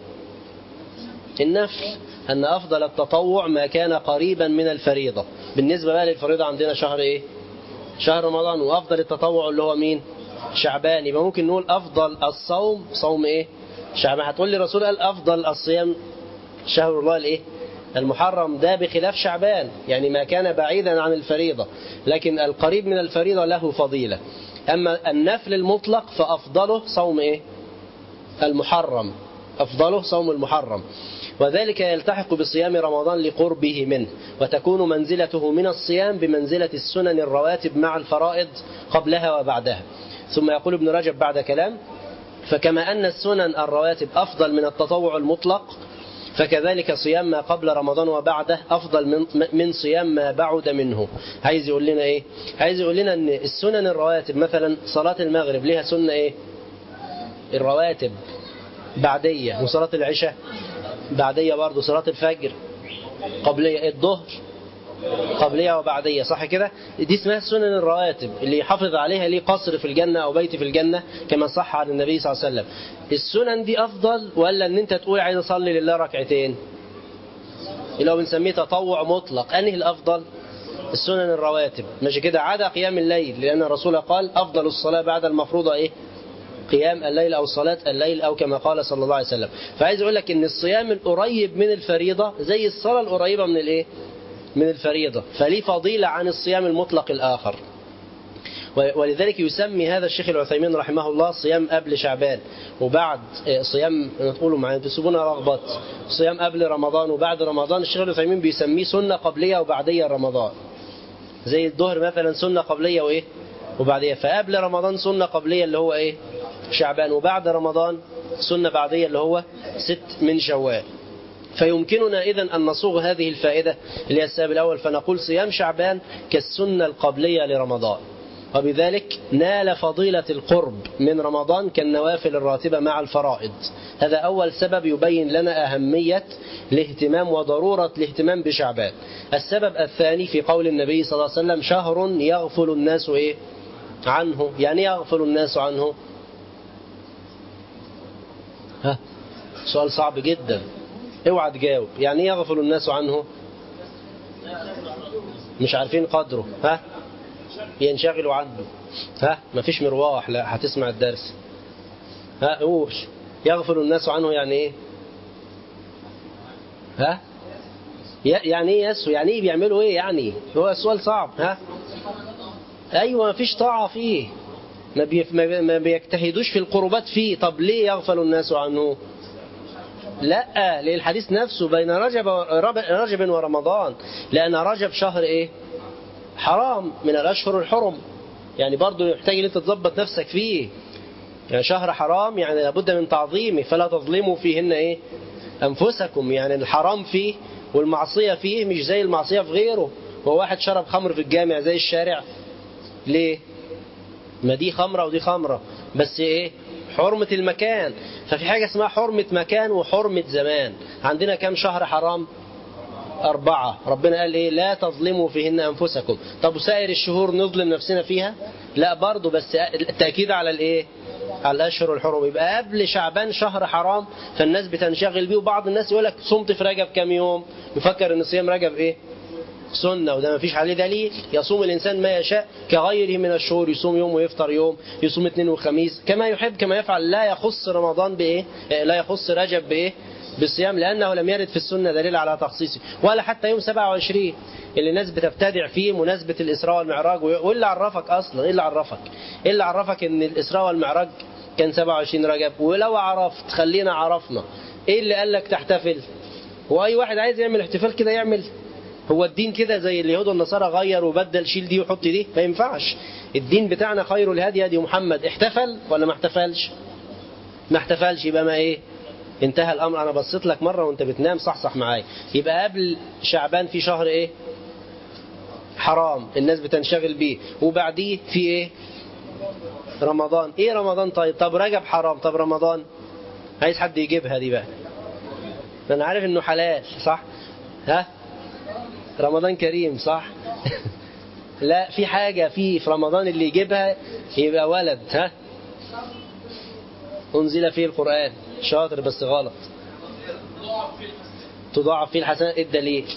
النفل أن أفضل التطوع ما كان قريبا من الفريضة بالنسبة بقى للفريضة عندنا شهر إيه شهر رمضان وأفضل التطوع اللي هو مين شعبان يبقى ممكن نقول أفضل الصوم صوم إيه شعبان هتقول لي الرسول قال أفضل الصيام شهر الله الإيه المحرم ده بخلاف شعبان يعني ما كان بعيدا عن الفريضة لكن القريب من الفريضة له فضيلة أما النفل المطلق فأفضله صوم إيه المحرم أفضله صوم المحرم وذلك يلتحق بصيام رمضان لقربه منه وتكون منزلته من الصيام بمنزلة السنن الرواتب مع الفرائض قبلها وبعدها ثم يقول ابن رجب بعد كلام فكما أن السنن الرواتب أفضل من التطوع المطلق فكذلك صيام ما قبل رمضان وبعده أفضل من, من صيام ما بعد منه عايز يقول لنا إيه عايز يقول لنا أن السنن الرواتب مثلا صلاة المغرب لها سنة إيه الرواتب بعدية وصلاة العشاء بعدية برضه صلاة الفجر قبلية الظهر قبلية وبعدية صح كده دي اسمها السنن الرواتب اللي يحافظ عليها ليه قصر في الجنة أو بيت في الجنة كما صح عن النبي صلى الله عليه وسلم السنن دي أفضل ولا أن أنت تقول عايز أصلي لله ركعتين اللي هو بنسميه تطوع مطلق أنهي الأفضل السنن الرواتب ماشي كده عدا قيام الليل لأن الرسول قال أفضل الصلاة بعد المفروضة إيه قيام الليل أو صلاة الليل أو كما قال صلى الله عليه وسلم فعايز أقول لك أن الصيام القريب من الفريضة زي الصلاة القريبة من الإيه من الفريضة فليه فضيلة عن الصيام المطلق الآخر ولذلك يسمي هذا الشيخ العثيمين رحمه الله صيام قبل شعبان وبعد صيام نقوله معايا تسيبونا رغبات صيام قبل رمضان وبعد رمضان الشيخ العثيمين بيسميه سنة قبلية وبعدية رمضان زي الظهر مثلا سنة قبلية وإيه وبعدية فقبل رمضان سنة قبلية اللي هو إيه شعبان وبعد رمضان سنة بعدية اللي هو ست من شوال فيمكننا إذا أن نصوغ هذه الفائدة اللي هي السبب الأول فنقول صيام شعبان كالسنة القبلية لرمضان وبذلك نال فضيلة القرب من رمضان كالنوافل الراتبة مع الفرائض هذا أول سبب يبين لنا أهمية الاهتمام وضرورة الاهتمام بشعبان السبب الثاني في قول النبي صلى الله عليه وسلم شهر يغفل الناس إيه؟ عنه يعني يغفل الناس عنه ها سؤال صعب جدا اوعى تجاوب يعني ايه يغفل الناس عنه مش عارفين قدره ها ينشغلوا عنه ها مفيش مروح لا هتسمع الدرس ها قول يغفل الناس عنه يعني ايه ها يعني ايه يسهو يعني ايه بيعملوا ايه يعني هو السؤال صعب ها ايوه مفيش طاعه فيه ما, بي... ما بيجتهدوش في القربات فيه طب ليه يغفل الناس عنه لا للحديث نفسه بين رجب رجب ورمضان لأن رجب شهر إيه حرام من الأشهر الحرم يعني برضه يحتاج ان انت تظبط نفسك فيه يعني شهر حرام يعني لابد من تعظيمه فلا تظلموا فيهن ايه انفسكم يعني الحرام فيه والمعصية فيه مش زي المعصية في غيره هو واحد شرب خمر في الجامع زي الشارع ليه ما دي خمرة ودي خمرة بس ايه حرمة المكان ففي حاجة اسمها حرمة مكان وحرمة زمان عندنا كم شهر حرام أربعة ربنا قال إيه لا تظلموا فيهن أنفسكم طب وسائر الشهور نظلم نفسنا فيها لا برضه بس التأكيد على الإيه على الأشهر الحرم يبقى قبل شعبان شهر حرام فالناس بتنشغل بيه وبعض الناس يقول لك صمت في رجب كام يوم يفكر ان صيام رجب ايه سنة وده ما فيش عليه دليل يصوم الإنسان ما يشاء كغيره من الشهور يصوم يوم ويفطر يوم يصوم اثنين وخميس كما يحب كما يفعل لا يخص رمضان بإيه لا يخص رجب بإيه بالصيام لأنه لم يرد في السنة دليل على تخصيصه ولا حتى يوم 27 اللي الناس بتبتدع فيه مناسبة الإسراء والمعراج واللي عرفك أصلا إيه اللي عرفك إيه اللي عرفك إن الإسراء والمعراج كان 27 رجب ولو عرفت خلينا عرفنا إيه اللي قال لك تحتفل وأي واحد عايز يعمل احتفال كده يعمل هو الدين كده زي اليهود والنصارى غير وبدل شيل دي وحط دي ما ينفعش الدين بتاعنا خير الهدي هدي محمد احتفل ولا ما احتفلش ما احتفلش يبقى ما ايه انتهى الامر انا بصيت لك مره وانت بتنام صحصح معايا يبقى قبل شعبان في شهر ايه حرام الناس بتنشغل بيه وبعديه في ايه رمضان ايه رمضان طيب طب رجب حرام طب رمضان عايز حد يجيبها دي بقى انا عارف انه حلال صح ها رمضان كريم صح لا في حاجة في في رمضان اللي يجيبها يبقى ولد ها أنزل فيه القرآن شاطر بس غلط تضاعف فيه الحسنات إيه الدليل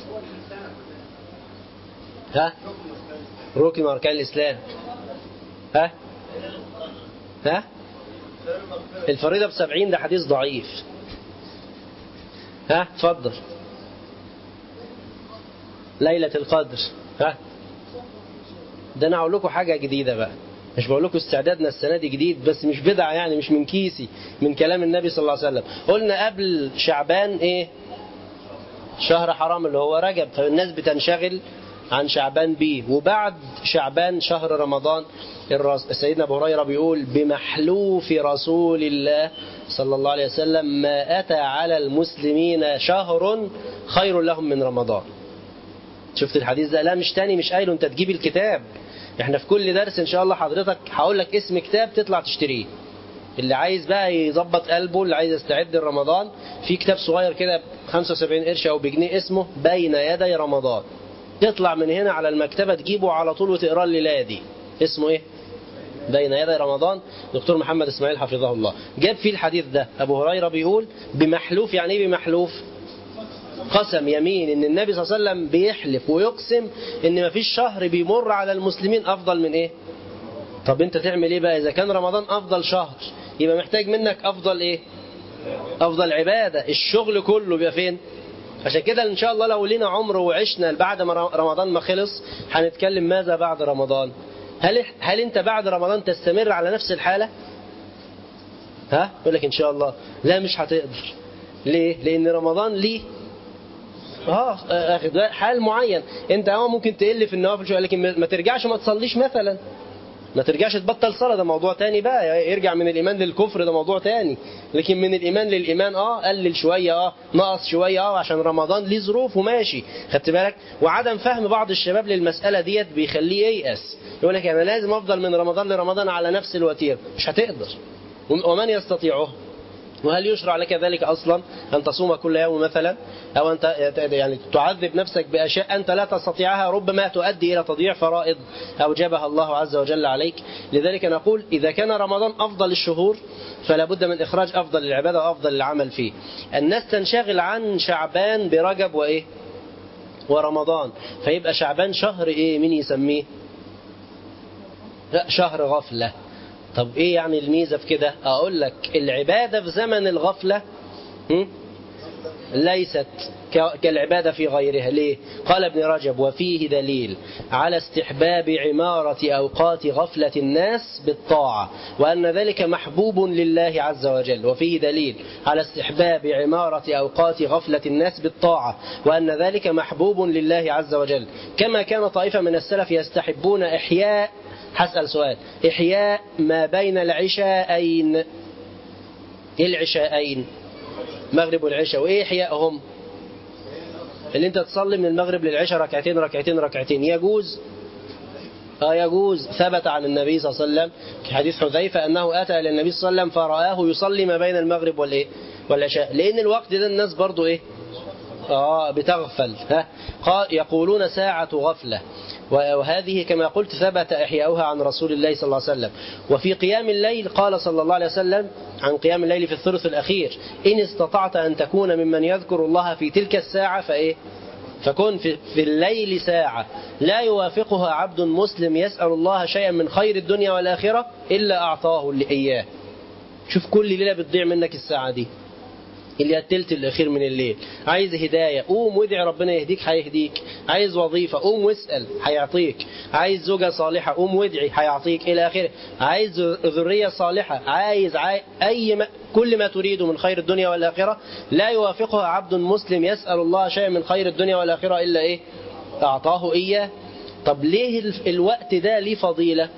ها ركن من أركان الإسلام ها ها الفريضة بسبعين ده حديث ضعيف ها اتفضل ليلة القدر ها ده انا اقول لكم حاجة جديدة بقى مش بقول لكم استعدادنا السنة دي جديد بس مش بدعة يعني مش من كيسي من كلام النبي صلى الله عليه وسلم قلنا قبل شعبان ايه شهر حرام اللي هو رجب فالناس بتنشغل عن شعبان بيه وبعد شعبان شهر رمضان سيدنا ابو هريره بيقول بمحلوف رسول الله صلى الله عليه وسلم ما اتى على المسلمين شهر خير لهم من رمضان شفت الحديث ده لا مش تاني مش قايله انت تجيب الكتاب احنا في كل درس ان شاء الله حضرتك هقول لك اسم كتاب تطلع تشتريه اللي عايز بقى يظبط قلبه اللي عايز يستعد لرمضان في كتاب صغير كده ب 75 قرش او بجنيه اسمه بين يدي رمضان تطلع من هنا على المكتبه تجيبه على طول وتقراه الليله دي اسمه ايه بين يدي رمضان دكتور محمد اسماعيل حفظه الله جاب فيه الحديث ده ابو هريره بيقول بمحلوف يعني ايه بمحلوف قسم يمين ان النبي صلى الله عليه وسلم بيحلف ويقسم ان مفيش شهر بيمر على المسلمين افضل من ايه طب انت تعمل ايه بقى اذا كان رمضان افضل شهر يبقى محتاج منك افضل ايه افضل عبادة الشغل كله بيبقى فين عشان كده ان شاء الله لو لينا عمر وعشنا بعد ما رمضان ما خلص هنتكلم ماذا بعد رمضان هل هل انت بعد رمضان تستمر على نفس الحالة ها يقول لك ان شاء الله لا مش هتقدر ليه لان رمضان ليه اه اخد حال معين انت اه ممكن تقل في النوافل شويه لكن ما ترجعش ما تصليش مثلا ما ترجعش تبطل صلاه ده موضوع تاني بقى يرجع من الايمان للكفر ده موضوع تاني لكن من الايمان للايمان اه قلل شويه اه نقص شويه اه عشان رمضان ليه ظروف وماشي خدت بالك وعدم فهم بعض الشباب للمساله ديت بيخليه ييأس يقول لك انا لازم افضل من رمضان لرمضان على نفس الوتيره مش هتقدر ومن يستطيعه وهل يشرع لك ذلك أصلا أن تصوم كل يوم مثلا أو أنت يعني تعذب نفسك بأشياء أنت لا تستطيعها ربما تؤدي إلى تضييع فرائض أوجبها الله عز وجل عليك لذلك نقول إذا كان رمضان أفضل الشهور فلا بد من إخراج أفضل العبادة وأفضل العمل فيه الناس تنشغل عن شعبان برجب وإيه ورمضان فيبقى شعبان شهر إيه مين يسميه لا شهر غفلة طب ايه يعني الميزة في كده اقول لك العبادة في زمن الغفلة ليست كالعبادة في غيرها ليه قال ابن رجب وفيه دليل على استحباب عمارة أوقات غفلة الناس بالطاعة وأن ذلك محبوب لله عز وجل وفيه دليل على استحباب عمارة أوقات غفلة الناس بالطاعة وأن ذلك محبوب لله عز وجل كما كان طائفة من السلف يستحبون إحياء حسأل سؤال إحياء ما بين العشاءين إيه العشاءين مغرب والعشاء وإيه إحياءهم اللي انت تصلي من المغرب للعشاء ركعتين ركعتين ركعتين يجوز اه يجوز ثبت عن النبي صلى الله عليه وسلم في حديث حذيفة أنه أتى إلى النبي صلى الله عليه وسلم فرآه يصلي ما بين المغرب والإيه والعشاء لأن الوقت ده الناس برضو إيه آه بتغفل ها يقولون ساعة غفلة وهذه كما قلت ثبت إحياؤها عن رسول الله صلى الله عليه وسلم وفي قيام الليل قال صلى الله عليه وسلم عن قيام الليل في الثلث الأخير إن استطعت أن تكون ممن يذكر الله في تلك الساعة فإيه فكن في, في الليل ساعة لا يوافقها عبد مسلم يسأل الله شيئا من خير الدنيا والآخرة إلا أعطاه إياه شوف كل ليلة بتضيع منك الساعة دي اللي هي التلت الأخير من الليل عايز هداية قوم وادعي ربنا يهديك هيهديك عايز وظيفة قوم واسأل هيعطيك عايز زوجة صالحة قوم وادعي هيعطيك إلى آخره عايز ذرية صالحة عايز, عايز أي ما كل ما تريده من خير الدنيا والآخرة لا يوافقها عبد مسلم يسأل الله شيئا من خير الدنيا والآخرة إلا إيه أعطاه إياه طب ليه الوقت ده ليه فضيلة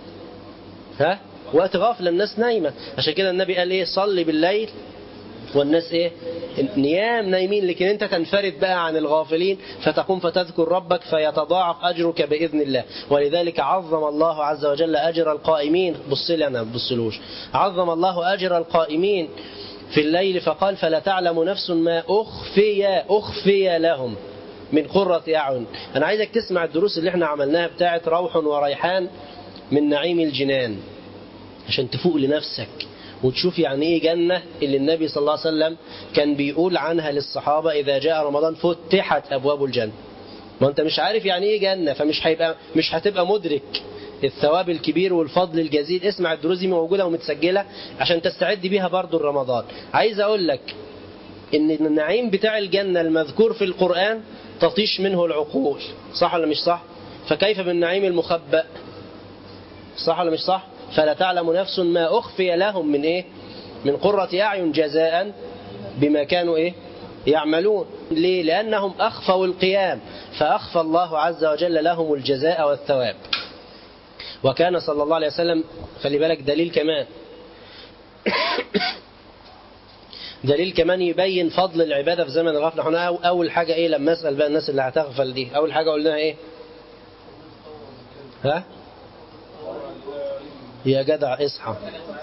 ها وقت غافل الناس نايمة عشان كده النبي قال إيه صلي بالليل والناس ايه نيام نايمين لكن انت تنفرد بقى عن الغافلين فتقوم فتذكر ربك فيتضاعف اجرك باذن الله ولذلك عظم الله عز وجل اجر القائمين بص لي انا بصلوش عظم الله اجر القائمين في الليل فقال فلا تعلم نفس ما اخفي اخفي لهم من قرة أعين أنا عايزك تسمع الدروس اللي احنا عملناها بتاعت روح وريحان من نعيم الجنان عشان تفوق لنفسك وتشوف يعني ايه جنة اللي النبي صلى الله عليه وسلم كان بيقول عنها للصحابة إذا جاء رمضان فتحت أبواب الجنة ما أنت مش عارف يعني ايه جنة فمش هيبقى مش هتبقى مدرك الثواب الكبير والفضل الجزيل اسمع الدروس دي موجودة ومتسجلة عشان تستعد بيها برضو الرمضان عايز أقول لك إن النعيم بتاع الجنة المذكور في القرآن تطيش منه العقول صح ولا مش صح فكيف بالنعيم المخبأ صح ولا مش صح فلا تعلم نفس ما أخفي لهم من إيه من قرة أعين جزاء بما كانوا إيه يعملون ليه لأنهم أخفوا القيام فأخفى الله عز وجل لهم الجزاء والثواب وكان صلى الله عليه وسلم خلي بالك دليل كمان دليل كمان يبين فضل العبادة في زمن الغفلة احنا أول حاجة إيه لما أسأل بقى الناس اللي هتغفل دي أول حاجة قلناها إيه ها يا جدع اصحى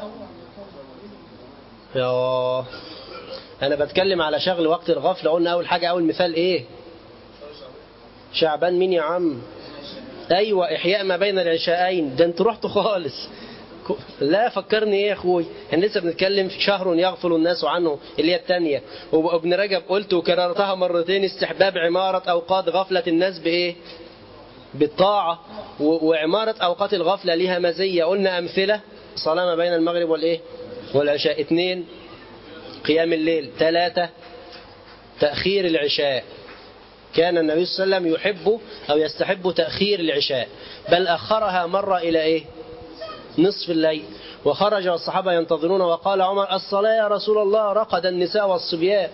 يا انا بتكلم على شغل وقت الغفله قلنا اول حاجه اول مثال ايه شعبان مين يا عم ايوه احياء ما بين العشاءين ده انت رحت خالص لا فكرني ايه يا اخوي احنا لسه بنتكلم في شهر يغفل الناس عنه اللي هي الثانيه وابن رجب قلت وكررتها مرتين استحباب عماره اوقات غفله الناس بايه بالطاعة وعمارة أوقات الغفلة لها مزية قلنا أمثلة صلاة ما بين المغرب والإيه والعشاء اثنين قيام الليل ثلاثة تأخير العشاء كان النبي صلى الله عليه وسلم يحب أو يستحب تأخير العشاء بل أخرها مرة إلى إيه نصف الليل وخرج الصحابة ينتظرون وقال عمر الصلاة يا رسول الله رقد النساء والصبيان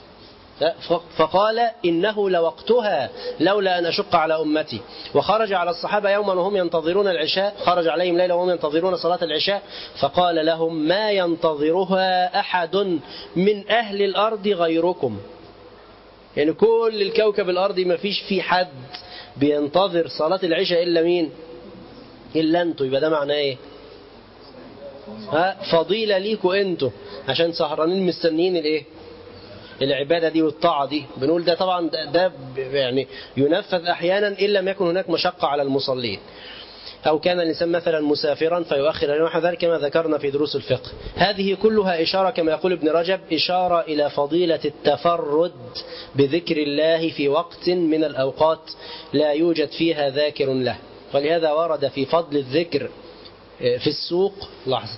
فقال إنه لوقتها لولا أن أشق على أمتي وخرج على الصحابة يوما وهم ينتظرون العشاء خرج عليهم ليلة وهم ينتظرون صلاة العشاء فقال لهم ما ينتظرها أحد من أهل الأرض غيركم يعني كل الكوكب الأرضي ما فيش فيه حد بينتظر صلاة العشاء إلا مين إلا أنتوا يبقى ده معناه إيه ها فضيلة ليكوا أنتوا عشان سهرانين مستنيين الإيه العبادة دي والطاعة دي بنقول ده طبعا ده, ده يعني ينفذ أحيانا إن لم يكن هناك مشقة على المصلين أو كان الإنسان مثلا مسافرا فيؤخر نحو ذلك كما ذكرنا في دروس الفقه هذه كلها إشارة كما يقول ابن رجب إشارة إلى فضيلة التفرد بذكر الله في وقت من الأوقات لا يوجد فيها ذاكر له ولهذا ورد في فضل الذكر في السوق لحظة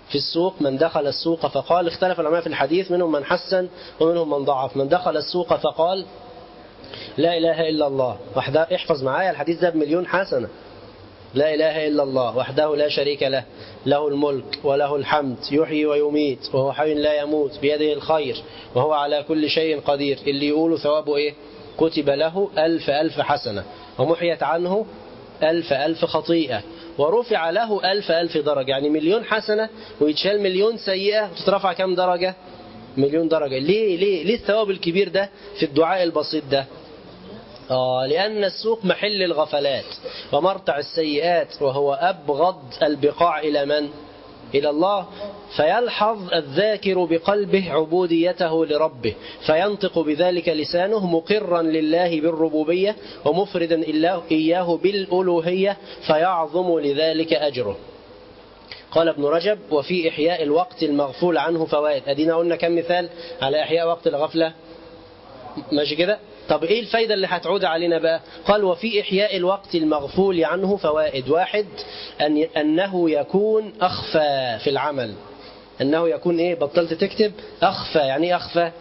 في السوق من دخل السوق فقال اختلف العلماء في الحديث منهم من حسن ومنهم من ضعف من دخل السوق فقال لا إله إلا الله وحده احفظ معايا الحديث ده بمليون حسنة لا إله إلا الله وحده لا شريك له له الملك وله الحمد يحيي ويميت وهو حي لا يموت بيده الخير وهو على كل شيء قدير اللي يقوله ثوابه إيه كتب له ألف ألف حسنة ومحيت عنه ألف ألف خطيئة ورفع له ألف ألف درجة يعني مليون حسنة ويتشال مليون سيئة وتترفع كم درجة مليون درجة ليه ليه ليه الثواب الكبير ده في الدعاء البسيط ده آه لأن السوق محل الغفلات ومرتع السيئات وهو أبغض البقاع إلى من؟ إلى الله فيلحظ الذاكر بقلبه عبوديته لربه فينطق بذلك لسانه مقرا لله بالربوبية ومفردا إياه بالألوهية فيعظم لذلك أجره قال ابن رجب وفي إحياء الوقت المغفول عنه فوائد أدينا قلنا كم مثال على إحياء وقت الغفلة ماشي كده طب ايه الفايدة اللي هتعود علينا بقى قال وفي إحياء الوقت المغفول عنه فوائد واحد أن أنه يكون أخفى في العمل أنه يكون إيه بطلت تكتب أخفى يعني إيه أخفى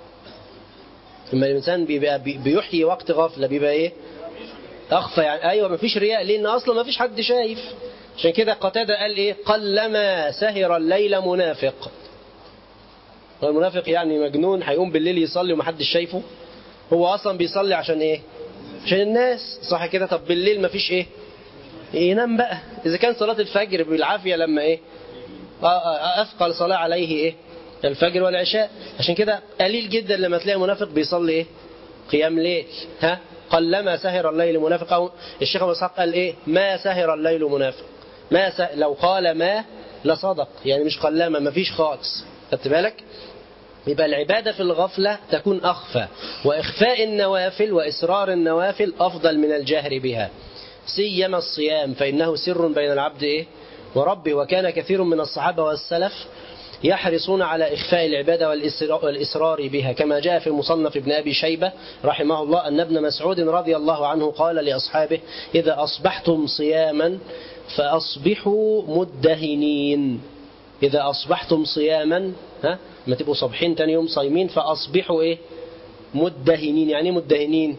لما الإنسان بيبقى بيحيي وقت غفلة بيبقى إيه أخفى يعني أيوة مفيش رياء لأن أصلا مفيش حد شايف عشان كده قتادة قال إيه قلما سهر الليل منافق المنافق يعني مجنون هيقوم بالليل يصلي ومحدش شايفه هو اصلا بيصلي عشان ايه عشان الناس صح كده طب بالليل مفيش ايه ينام بقى اذا كان صلاة الفجر بالعافية لما ايه اثقل صلاة عليه ايه الفجر والعشاء عشان كده قليل جدا لما تلاقي منافق بيصلي ايه قيام ليل ها قلما سهر الليل منافق او الشيخ ابو اسحاق قال ايه ما سهر الليل منافق ما س... لو قال ما لصدق يعني مش قلما مفيش خالص خدت بالك يبقى العبادة في الغفلة تكون أخفى وإخفاء النوافل وإسرار النوافل أفضل من الجهر بها سيما الصيام فإنه سر بين العبد إيه؟ وربه وكان كثير من الصحابة والسلف يحرصون على إخفاء العبادة والإسرار بها كما جاء في المصنف ابن أبي شيبة رحمه الله أن ابن مسعود رضي الله عنه قال لأصحابه إذا أصبحتم صياما فأصبحوا مدهنين إذا أصبحتم صياما ها ما تبقوا صبحين تاني يوم صايمين فأصبحوا إيه مدهنين يعني إيه مدهنين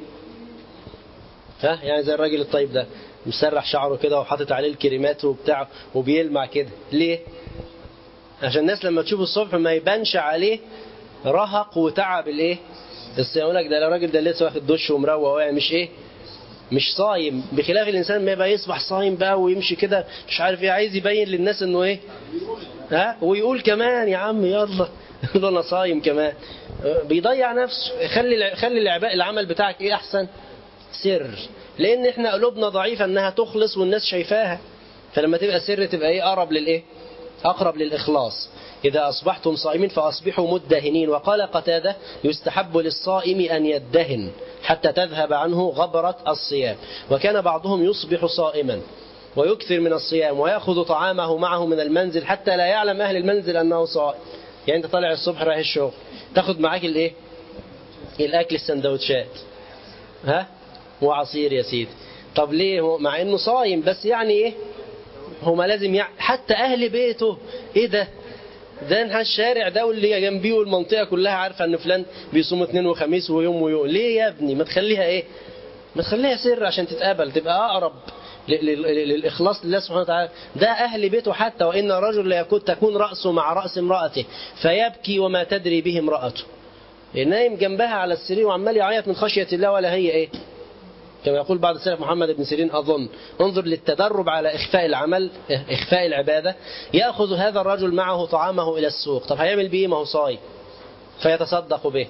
ها يعني زي الراجل الطيب ده مسرح شعره كده وحاطط عليه الكريمات وبتاع وبيلمع كده ليه عشان الناس لما تشوفه الصبح ما يبانش عليه رهق وتعب الايه الصيام يقول لك ده الراجل ده لسه واخد دش ومروق واقع مش ايه مش صايم بخلاف الانسان ما يبقى يصبح صايم بقى ويمشي كده مش عارف ايه عايز يبين للناس انه ايه ها ويقول كمان يا عم يلا يقول انا صايم كمان بيضيع نفسه خلي خلي العباء العمل بتاعك ايه احسن سر لان احنا قلوبنا ضعيفه انها تخلص والناس شايفاها فلما تبقى سر تبقى ايه اقرب للايه اقرب للاخلاص إذا أصبحتم صائمين فأصبحوا مدهنين وقال قتادة يستحب للصائم أن يدهن حتى تذهب عنه غبرة الصيام وكان بعضهم يصبح صائما ويكثر من الصيام ويأخذ طعامه معه من المنزل حتى لا يعلم أهل المنزل أنه صائم يعني أنت طالع الصبح رايح الشغل تاخد معاك الإيه الأكل السندوتشات ها وعصير يا سيدي طب ليه هو مع انه صايم بس يعني ايه هما لازم يعني حتى اهل بيته ايه ده ده انها الشارع ده واللي جنبيه والمنطقه كلها عارفه ان فلان بيصوم اثنين وخميس ويوم ويوم ليه يا ابني ما تخليها ايه ما تخليها سر عشان تتقبل تبقى اقرب للإخلاص لله سبحانه وتعالى ده أهل بيته حتى وإن الرجل لا يكون تكون رأسه مع رأس امرأته فيبكي وما تدري به امرأته نايم جنبها على السرير وعمال يعيط من خشية الله ولا هي إيه كما يقول بعض السلف محمد بن سيرين أظن انظر للتدرب على إخفاء العمل إخفاء العبادة يأخذ هذا الرجل معه طعامه إلى السوق طب هيعمل بيه ما هو صايم فيتصدق به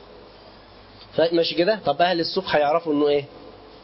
ماشي كده طب أهل السوق هيعرفوا إنه إيه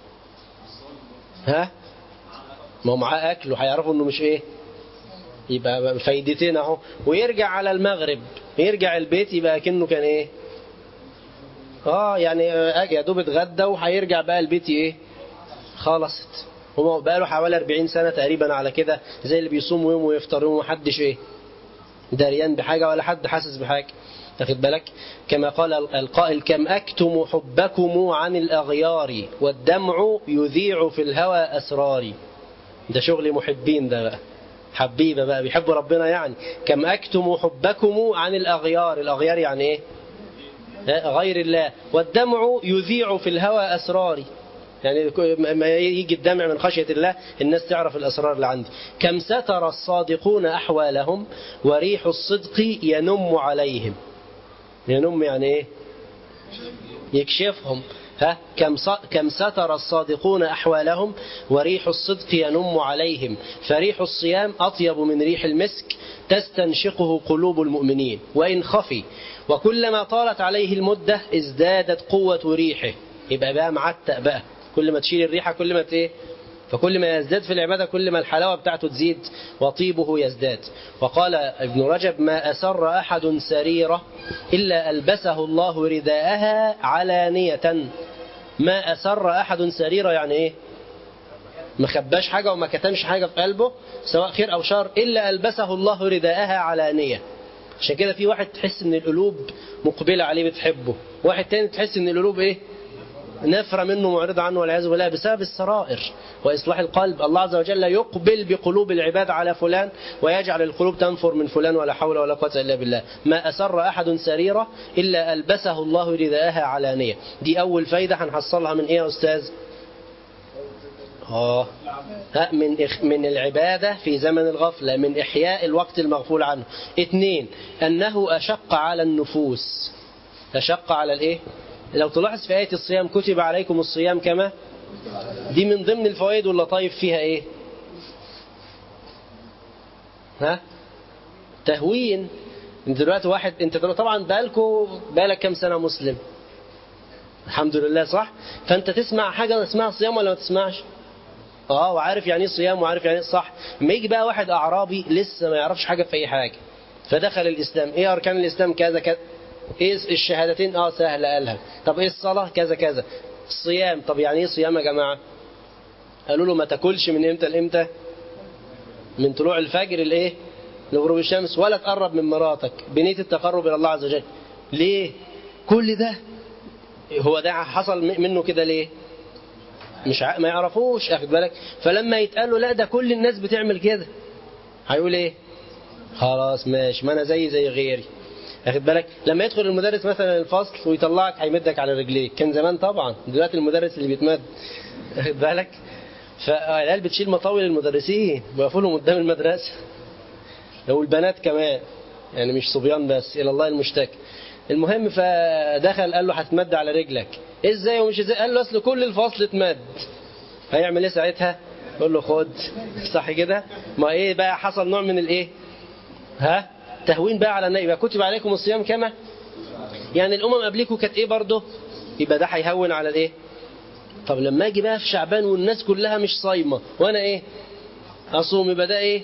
ها ما هو معاه أكل وهيعرفوا إنه مش إيه يبقى فايدتين أهو ويرجع على المغرب يرجع البيت يبقى كأنه كان إيه اه يعني يا دوب اتغدى وهيرجع بقى البيت ايه خلصت هو بقى له حوالي 40 سنه تقريبا على كده زي اللي بيصوموا يوم ويفطر يوم ومحدش ايه داريان بحاجه ولا حد حاسس بحاجه تاخد بالك كما قال القائل كم اكتم حبكم عن الاغيار والدمع يذيع في الهوى اسراري ده شغل محبين ده بقى حبيبة بقى بيحبوا ربنا يعني كم أكتم حبكم عن الأغيار الأغيار يعني إيه غير الله والدمع يذيع في الهوى أسراري يعني ما يجي الدمع من خشية الله الناس تعرف الأسرار اللي عندي كم ستر الصادقون أحوالهم وريح الصدق ينم عليهم ينم يعني إيه يكشفهم ها كم كم ستر الصادقون أحوالهم وريح الصدق ينم عليهم فريح الصيام أطيب من ريح المسك تستنشقه قلوب المؤمنين وإن خفي وكلما طالت عليه المدة ازدادت قوة ريحه يبقى بقى معتق بقى كل ما تشيل الريحة كل ما ايه فكل ما يزداد في العبادة كل ما الحلاوة بتاعته تزيد وطيبه يزداد وقال ابن رجب ما أسر أحد سريرة إلا ألبسه الله رداءها علانية ما أسر أحد سريرة يعني إيه ما خباش حاجة وما كتمش حاجة في قلبه سواء خير أو شر إلا ألبسه الله رداءها علانية عشان كده في واحد تحس ان القلوب مقبلة عليه بتحبه واحد تاني تحس ان القلوب ايه نفرة منه معرضة عنه والعياذ بالله بسبب السرائر وإصلاح القلب الله عز وجل يقبل بقلوب العباد على فلان ويجعل القلوب تنفر من فلان ولا حول ولا قوة إلا بالله ما أسر أحد سريرة إلا ألبسه الله رداءها علانية دي أول فايدة هنحصلها من إيه يا أستاذ آه من إخ من العبادة في زمن الغفلة من إحياء الوقت المغفول عنه اثنين أنه أشق على النفوس أشق على الإيه لو تلاحظ في آية الصيام كتب عليكم الصيام كما دي من ضمن الفوائد واللطائف فيها إيه ها تهوين انت دلوقتي واحد انت طبعا بالكو بالك كم سنة مسلم الحمد لله صح فانت تسمع حاجة اسمها صيام ولا ما تسمعش اه وعارف يعني ايه صيام وعارف يعني ايه صح لما يجي بقى واحد اعرابي لسه ما يعرفش حاجة في اي حاجة فدخل الاسلام ايه اركان الاسلام كذا كذا ايه الشهادتين اه سهل قالها طب ايه الصلاة كذا كذا الصيام طب يعني ايه صيام يا جماعة قالوا له ما تاكلش من امتى لامتى من طلوع الفجر لايه لغروب الشمس ولا تقرب من مراتك بنية التقرب الى الله عز وجل ليه كل ده هو ده حصل منه كده ليه مش ع... ما يعرفوش اخد بالك فلما يتقال له لا ده كل الناس بتعمل كده هيقول ايه خلاص ماشي ما انا زي زي غيري اخد بالك لما يدخل المدرس مثلا الفصل ويطلعك هيمدك على رجليك كان زمان طبعا دلوقتي المدرس اللي بيتمد اخد بالك فالعيال بتشيل مطاول المدرسين ويقفوا لهم قدام المدرسه والبنات كمان يعني مش صبيان بس الى الله المشتكى المهم فدخل قال له هتمد على رجلك ازاي ومش ازاي قال له اصل كل الفصل اتمد هيعمل ايه ساعتها يقول له خد صح كده ما ايه بقى حصل نوع من الايه ها تهوين بقى على النبي يبقى كتب عليكم الصيام كما يعني الامم قبلكم كانت ايه برضه يبقى ده هيهون على الايه طب لما اجي بقى في شعبان والناس كلها مش صايمه وانا ايه اصوم يبقى ده ايه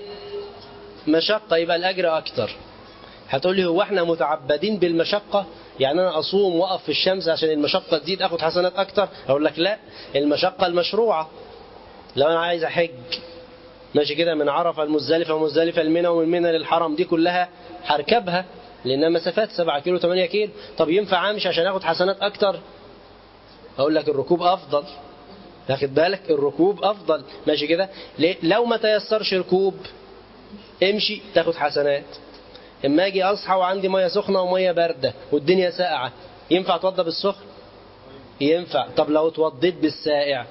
مشقه يبقى الاجر اكتر هتقول لي هو احنا متعبدين بالمشقة يعني انا اصوم واقف في الشمس عشان المشقة تزيد اخد حسنات اكتر اقول لك لا المشقة المشروعة لو انا عايز احج ماشي كده من عرفة المزدلفة ومزدلفة المنى ومن منى للحرم دي كلها هركبها لانها مسافات 7 كيلو 8 كيلو طب ينفع امشي عشان اخد حسنات اكتر اقول لك الركوب افضل تاخد بالك الركوب افضل ماشي كده لو ما تيسرش ركوب امشي تاخد حسنات اما اجي اصحى وعندي ميه سخنه وميه بارده والدنيا ساقعه ينفع اتوضى بالسخن ينفع طب لو اتوضيت بالسائع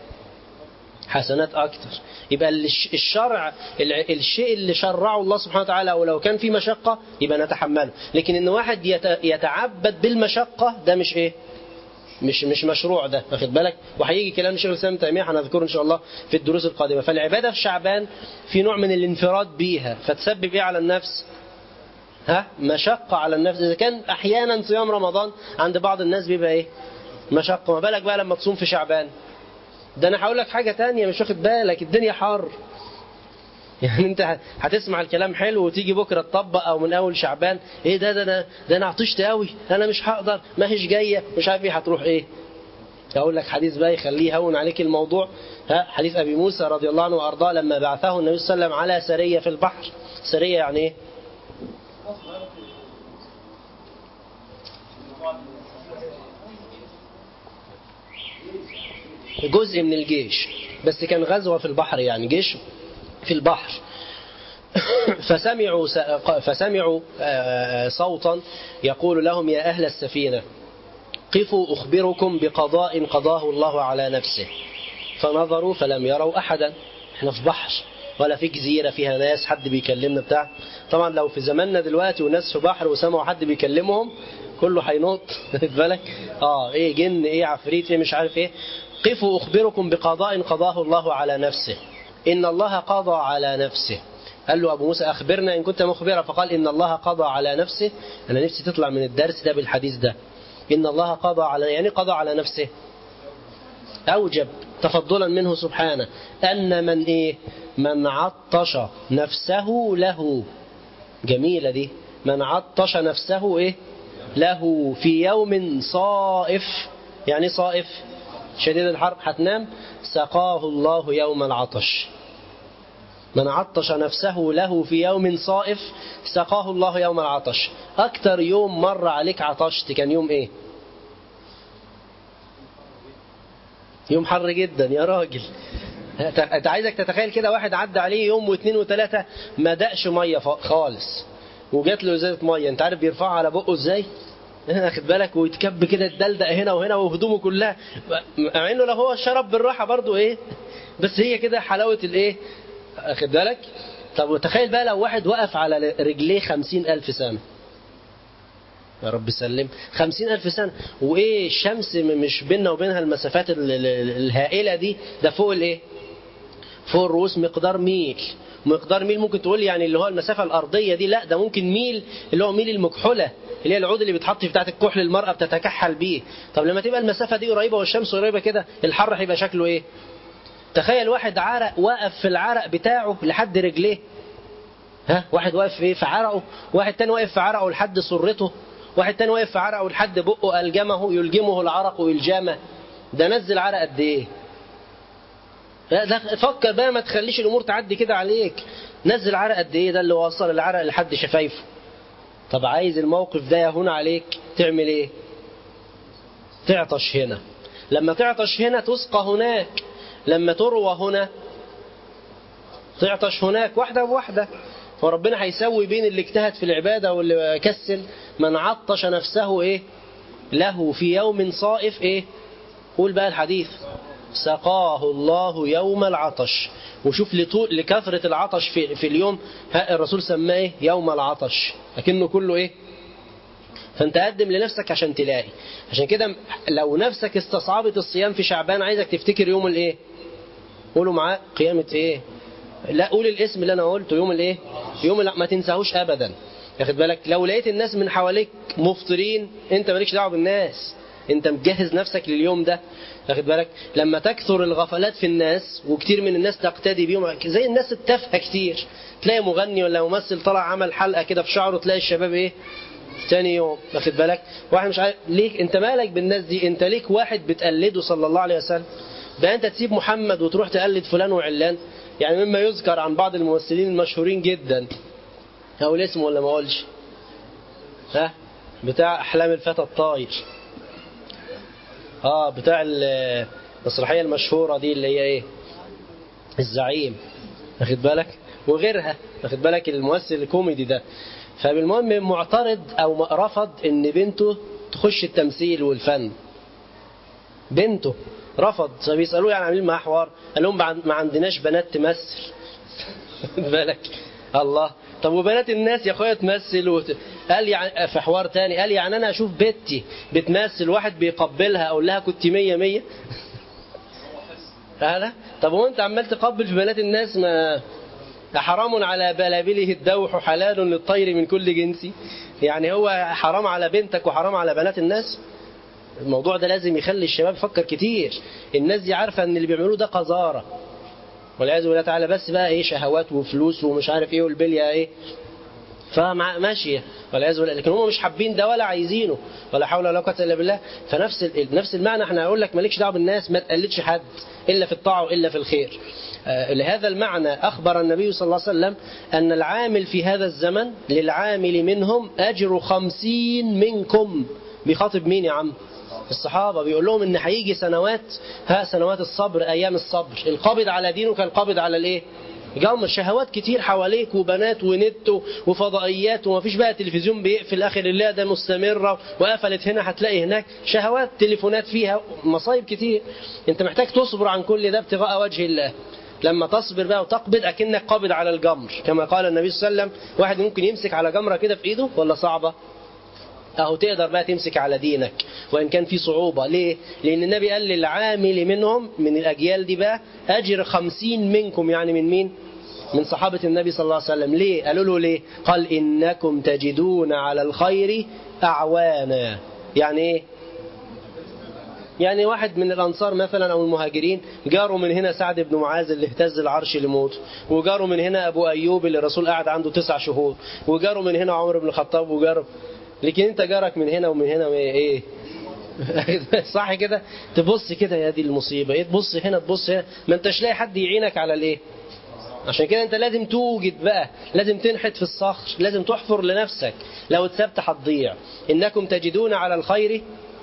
حسنات اكتر يبقى الشرع الشيء اللي شرعه الله سبحانه وتعالى ولو كان في مشقه يبقى نتحمله لكن ان واحد يتعبد بالمشقه ده مش ايه مش مش مشروع ده واخد بالك وهيجي كلام شيخ الاسلام تيميه هنذكره ان شاء الله في الدروس القادمه فالعباده في شعبان في نوع من الانفراد بيها فتسبب ايه على النفس ها مشقة على النفس إذا كان أحيانا صيام رمضان عند بعض الناس بيبقى إيه مشقة ما بالك بقى لما تصوم في شعبان ده أنا هقول لك حاجة تانية مش واخد بالك الدنيا حر يعني أنت هتسمع الكلام حلو وتيجي بكرة تطبق أو من أول شعبان إيه ده ده أنا ده أنا عطشت قوي أنا مش هقدر ما هيش جاية مش عارف إيه هتروح إيه أقول لك حديث بقى يخليه يهون عليك الموضوع ها حديث أبي موسى رضي الله عنه وأرضاه لما بعثه النبي صلى الله عليه وسلم على سرية في البحر سرية يعني إيه جزء من الجيش بس كان غزوة في البحر يعني جيش في البحر فسمعوا فسمعوا صوتا يقول لهم يا أهل السفينة قفوا أخبركم بقضاء قضاه الله على نفسه فنظروا فلم يروا أحدا احنا في بحر ولا في جزيرة فيها ناس حد بيكلمنا بتاع طبعا لو في زماننا دلوقتي وناس في بحر وسمعوا حد بيكلمهم كله هينط خد بالك اه ايه جن ايه عفريت ايه مش عارف ايه قفوا أخبركم بقضاء قضاه الله على نفسه إن الله قضى على نفسه قال له أبو موسى أخبرنا إن كنت مخبرا فقال إن الله قضى على نفسه أنا نفسي تطلع من الدرس ده بالحديث ده إن الله قضى على يعني قضى على نفسه أوجب تفضلا منه سبحانه أن من إيه من عطش نفسه له جميلة دي من عطش نفسه إيه له في يوم صائف يعني صائف شديد الحر هتنام سقاه الله يوم العطش من عطش نفسه له في يوم صائف سقاه الله يوم العطش أكتر يوم مر عليك عطشت كان يوم إيه يوم حر جدا يا راجل انت عايزك تتخيل كده واحد عدى عليه يوم واثنين وثلاثة ما دقش مية خالص وجات له ازازة مية انت عارف بيرفعها على بقه ازاي واخد بالك ويتكب كده الدلدق هنا وهنا وهدومه كلها مع انه لو هو شرب بالراحة برضه ايه بس هي كده حلاوة الايه واخد بالك طب وتخيل بقى لو واحد وقف على رجليه خمسين ألف سنة يا رب سلم خمسين ألف سنة وإيه الشمس مش بيننا وبينها المسافات الهائلة دي ده فوق الإيه فوق الرؤوس مقدار ميل مقدار ميل ممكن تقول يعني اللي هو المسافة الأرضية دي لا ده ممكن ميل اللي هو ميل المكحلة اللي هي العود اللي بيتحط بتاعت الكحل المرأة بتتكحل بيه طب لما تبقى المسافة دي قريبة والشمس قريبة كده الحر هيبقى شكله إيه تخيل واحد عرق واقف في العرق بتاعه لحد رجليه ها واحد واقف في في عرقه واحد تاني واقف في عرقه لحد سرته واحد تاني واقف في عرقه لحد بقه ألجمه يلجمه العرق ويلجامه ده نزل عرق قد ايه لا ده فكر بقى ما تخليش الامور تعدي كده عليك نزل عرق قد ايه ده اللي وصل العرق لحد شفايفه طب عايز الموقف ده يهون عليك تعمل ايه تعطش هنا لما تعطش هنا تسقى هناك لما تروى هنا تعطش هناك واحدة بواحدة وربنا هيسوي بين اللي اجتهد في العبادة واللي كسل من عطش نفسه ايه له في يوم صائف ايه قول بقى الحديث سقاه الله يوم العطش وشوف لطول لكثرة العطش في, في اليوم ها الرسول سماه ايه يوم العطش لكنه كله ايه فانت قدم لنفسك عشان تلاقي عشان كده لو نفسك استصعبت الصيام في شعبان عايزك تفتكر يوم الايه قولوا معاه قيامة ايه لا قول الاسم اللي انا قلته يوم الايه يوم لا ما تنساهوش ابدا ياخد بالك لو لقيت الناس من حواليك مفطرين انت مالكش دعوه بالناس انت مجهز نفسك لليوم ده واخد بالك لما تكثر الغفلات في الناس وكتير من الناس تقتدي بيهم زي الناس التافهه كتير تلاقي مغني ولا ممثل طلع عمل حلقه كده في شعره تلاقي الشباب ايه تاني يوم واخد بالك واحد مش عارف ليك انت مالك بالناس دي انت ليك واحد بتقلده صلى الله عليه وسلم ده انت تسيب محمد وتروح تقلد فلان وعلان يعني مما يذكر عن بعض الممثلين المشهورين جدا اقول اسمه ولا ما اقولش ها بتاع احلام الفتى الطاير اه بتاع المسرحيه المشهوره دي اللي هي ايه الزعيم واخد بالك وغيرها واخد بالك الممثل الكوميدي ده فبالمهم معترض او رفض ان بنته تخش التمثيل والفن بنته رفض فبيسالوه يعني عاملين معاه حوار قال لهم ما عندناش بنات تمثل بالك الله طب وبنات الناس يا اخويا تمثل وت... قال يعني في حوار تاني قال يعني انا اشوف بنتي بتمثل واحد بيقبلها اقول لها كنت مية مية هذا طب وانت عمال تقبل في بنات الناس ما حرام على بلابله الدوح حلال للطير من كل جنس يعني هو حرام على بنتك وحرام على بنات الناس الموضوع ده لازم يخلي الشباب يفكر كتير الناس دي عارفة ان اللي بيعملوه ده قذارة والعياذ بالله تعالى بس بقى ايه شهوات وفلوس ومش عارف ايه والبلية ايه فماشية والعياذ بالله لكن هم مش حابين ده ولا عايزينه ولا حول ولا قوة الا بالله فنفس نفس المعنى احنا هقول لك مالكش دعوه بالناس ما تقلدش حد الا في الطاعة والا في الخير لهذا المعنى أخبر النبي صلى الله عليه وسلم أن العامل في هذا الزمن للعامل منهم أجر خمسين منكم بيخاطب مين يا عم الصحابة بيقول لهم ان هيجي سنوات ها سنوات الصبر ايام الصبر القابض على دينه كالقابض على الايه جمر شهوات كتير حواليك وبنات ونت وفضائيات ومفيش بقى تلفزيون بيقفل اخر الليل ده مستمره وقفلت هنا هتلاقي هناك شهوات تليفونات فيها مصايب كتير انت محتاج تصبر عن كل ده ابتغاء وجه الله لما تصبر بقى وتقبض اكنك قابض على الجمر كما قال النبي صلى الله عليه وسلم واحد ممكن يمسك على جمره كده في ايده ولا صعبه اهو تقدر بقى تمسك على دينك وان كان في صعوبة ليه لان النبي قال للعامل منهم من الاجيال دي بقى اجر خمسين منكم يعني من مين من صحابة النبي صلى الله عليه وسلم ليه قالوا له ليه قال انكم تجدون على الخير اعوانا يعني ايه يعني واحد من الأنصار مثلا أو المهاجرين جاروا من هنا سعد بن معاذ اللي اهتز العرش لموت وجاروا من هنا أبو أيوب اللي الرسول قعد عنده تسع شهور وجاروا من هنا عمر بن الخطاب وجاروا لكن انت جارك من هنا ومن هنا ايه صح كده تبص كده يا دي المصيبة ايه تبص هنا تبص هنا ما انتش لاقي حد يعينك على الايه عشان كده انت لازم توجد بقى لازم تنحت في الصخر لازم تحفر لنفسك لو اتسبت هتضيع انكم تجدون على الخير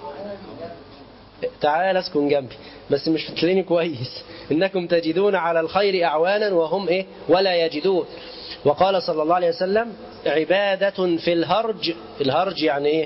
تعال اسكن جنبي بس مش بتلاقيني كويس انكم تجدون على الخير اعوانا وهم ايه ولا يجدون وقال صلى الله عليه وسلم عبادة في الهرج الهرج يعني ايه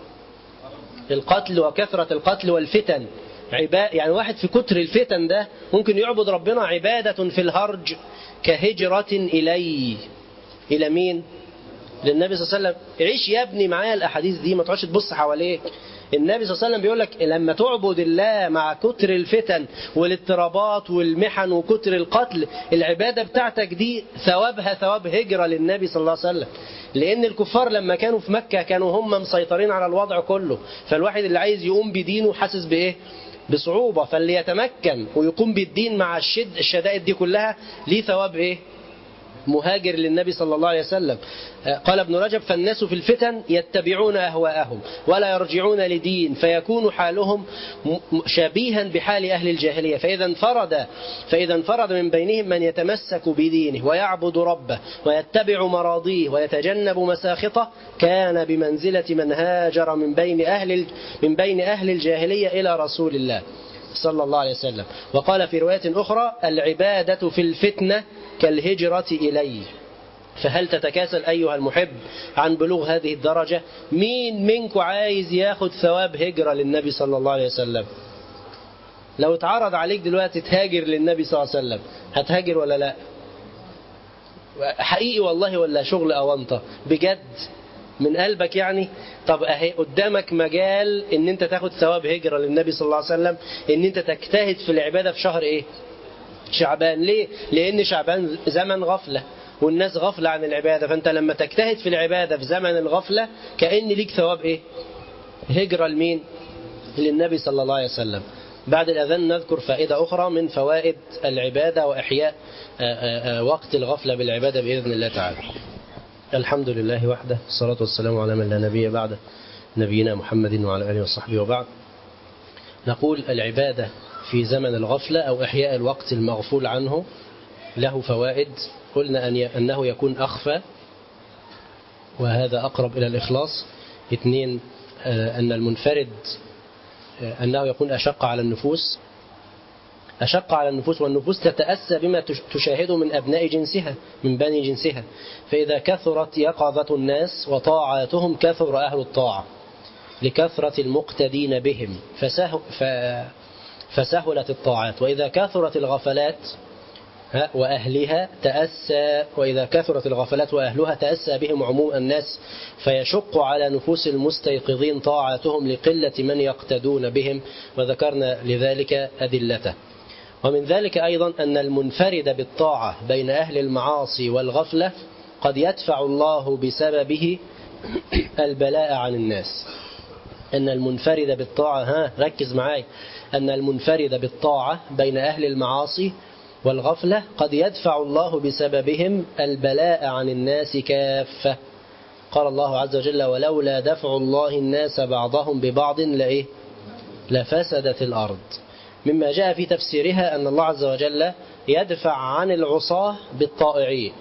القتل وكثرة القتل والفتن عبا يعني واحد في كتر الفتن ده ممكن يعبد ربنا عبادة في الهرج كهجرة إلي إلى مين للنبي صلى الله عليه وسلم عيش يا ابني معايا الأحاديث دي ما تقعدش تبص حواليك النبي صلى الله عليه وسلم بيقول لك لما تعبد الله مع كتر الفتن والاضطرابات والمحن وكتر القتل العبادة بتاعتك دي ثوابها ثواب هجرة للنبي صلى الله عليه وسلم لأن الكفار لما كانوا في مكة كانوا هم مسيطرين على الوضع كله فالواحد اللي عايز يقوم بدينه حاسس بإيه بصعوبة فاللي يتمكن ويقوم بالدين مع الشد الشدائد دي كلها ليه ثواب إيه مهاجر للنبي صلى الله عليه وسلم قال ابن رجب فالناس في الفتن يتبعون أهواءهم ولا يرجعون لدين فيكون حالهم شبيها بحال أهل الجاهلية فإذا انفرد فإذا انفرد من بينهم من يتمسك بدينه ويعبد ربه ويتبع مراضيه ويتجنب مساخطه كان بمنزلة من هاجر من بين أهل من بين أهل الجاهلية إلى رسول الله صلى الله عليه وسلم وقال في رواية أخرى العبادة في الفتنة كالهجرة إلي فهل تتكاسل أيها المحب عن بلوغ هذه الدرجة مين منكم عايز ياخد ثواب هجرة للنبي صلى الله عليه وسلم لو اتعرض عليك دلوقتي تهاجر للنبي صلى الله عليه وسلم هتهاجر ولا لا حقيقي والله ولا شغل أونطة بجد من قلبك يعني طب اهي قدامك مجال ان انت تاخد ثواب هجرة للنبي صلى الله عليه وسلم ان انت تجتهد في العبادة في شهر ايه شعبان ليه لان شعبان زمن غفلة والناس غفلة عن العبادة فانت لما تجتهد في العبادة في زمن الغفلة كأن ليك ثواب ايه هجرة لمين للنبي صلى الله عليه وسلم بعد الأذان نذكر فائدة أخرى من فوائد العبادة وإحياء وقت الغفلة بالعبادة بإذن الله تعالى الحمد لله وحده الصلاة والسلام على من لا نبي بعده نبينا محمد وعلى آله وصحبه وبعد نقول العبادة في زمن الغفلة أو إحياء الوقت المغفول عنه له فوائد قلنا أن أنه يكون أخفى وهذا أقرب إلى الإخلاص اثنين أن المنفرد أنه يكون أشق على النفوس أشق على النفوس والنفوس تتأسى بما تشاهده من أبناء جنسها من بني جنسها فإذا كثرت يقظة الناس وطاعاتهم كثر أهل الطاعة لكثرة المقتدين بهم فسهل ف فسهلت الطاعات وإذا كثرت الغفلات وأهلها تأسى وإذا كثرت الغفلات وأهلها تأسى بهم عموم الناس فيشق على نفوس المستيقظين طاعاتهم لقلة من يقتدون بهم وذكرنا لذلك أدلته ومن ذلك أيضا أن المنفرد بالطاعة بين أهل المعاصي والغفلة قد يدفع الله بسببه البلاء عن الناس أن المنفرد بالطاعة ها ركز معاي أن المنفرد بالطاعة بين أهل المعاصي والغفلة قد يدفع الله بسببهم البلاء عن الناس كافة قال الله عز وجل ولولا دفع الله الناس بعضهم ببعض لإيه لفسدت الأرض مما جاء في تفسيرها أن الله عز وجل يدفع عن العصاة بالطائعين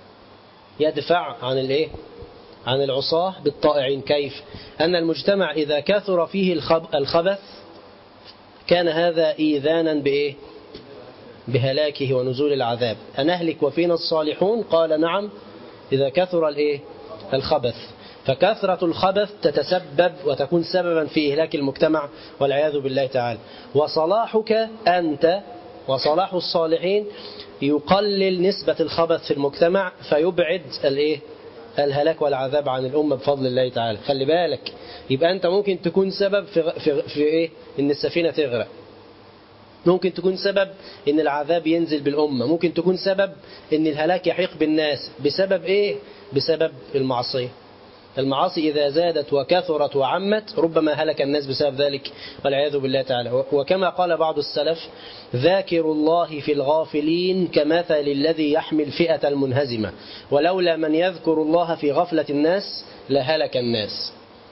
يدفع عن الإيه عن العصاة بالطائعين كيف أن المجتمع إذا كثر فيه الخبث كان هذا إيذانا بإيه بهلاكه ونزول العذاب أنهلك وفينا الصالحون قال نعم إذا كثر الإيه الخبث فكثرة الخبث تتسبب وتكون سببا في إهلاك المجتمع والعياذ بالله تعالى وصلاحك أنت وصلاح الصالحين يقلل نسبة الخبث في المجتمع فيبعد الإيه الهلاك والعذاب عن الأمة بفضل الله تعالى خلي بالك يبقى أنت ممكن تكون سبب في, في, في إيه إن السفينة تغرق ممكن تكون سبب ان العذاب ينزل بالأمة ممكن تكون سبب ان الهلاك يحيق بالناس بسبب ايه بسبب المعصية المعاصي إذا زادت وكثرت وعمت ربما هلك الناس بسبب ذلك والعياذ بالله تعالى وكما قال بعض السلف ذاكر الله في الغافلين كمثل الذي يحمل فئة المنهزمة ولولا من يذكر الله في غفلة الناس لهلك الناس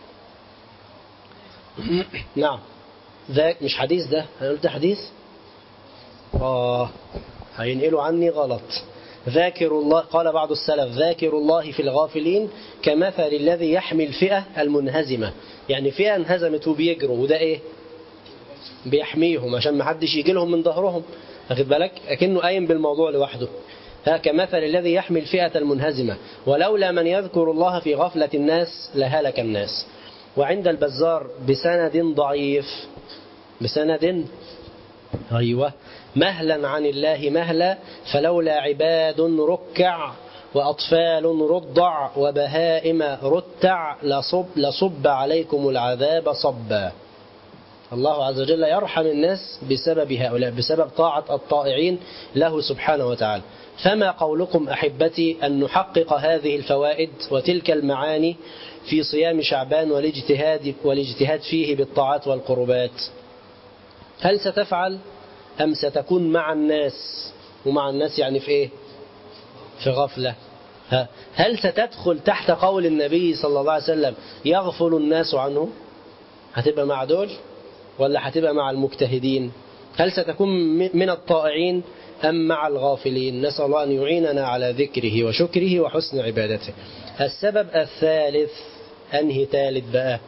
نعم ذاك مش حديث ده أنا قلت حديث آه هينقلوا عني غلط ذاكر الله قال بعض السلف ذاكر الله في الغافلين كمثل الذي يحمي الفئة المنهزمة يعني فئة انهزمت وبيجروا وده ايه بيحميهم عشان ما حدش يجي لهم من ظهرهم واخد بالك اكنه قايم بالموضوع لوحده ها كمثل الذي يحمي الفئة المنهزمة ولولا من يذكر الله في غفلة الناس لهلك الناس وعند البزار بسند ضعيف بسند أيوة مهلا عن الله مهلا فلولا عباد ركع وأطفال رضع وبهائم رتع لصب, لصب عليكم العذاب صبا الله عز وجل يرحم الناس بسبب هؤلاء بسبب طاعة الطائعين له سبحانه وتعالى فما قولكم أحبتي أن نحقق هذه الفوائد وتلك المعاني في صيام شعبان والاجتهاد, والاجتهاد فيه بالطاعات والقربات هل ستفعل أم ستكون مع الناس ومع الناس يعني في إيه في غفلة ها هل ستدخل تحت قول النبي صلى الله عليه وسلم يغفل الناس عنه هتبقى مع دول ولا هتبقى مع المجتهدين هل ستكون من الطائعين أم مع الغافلين نسأل الله أن يعيننا على ذكره وشكره وحسن عبادته السبب الثالث أنهي ثالث بقى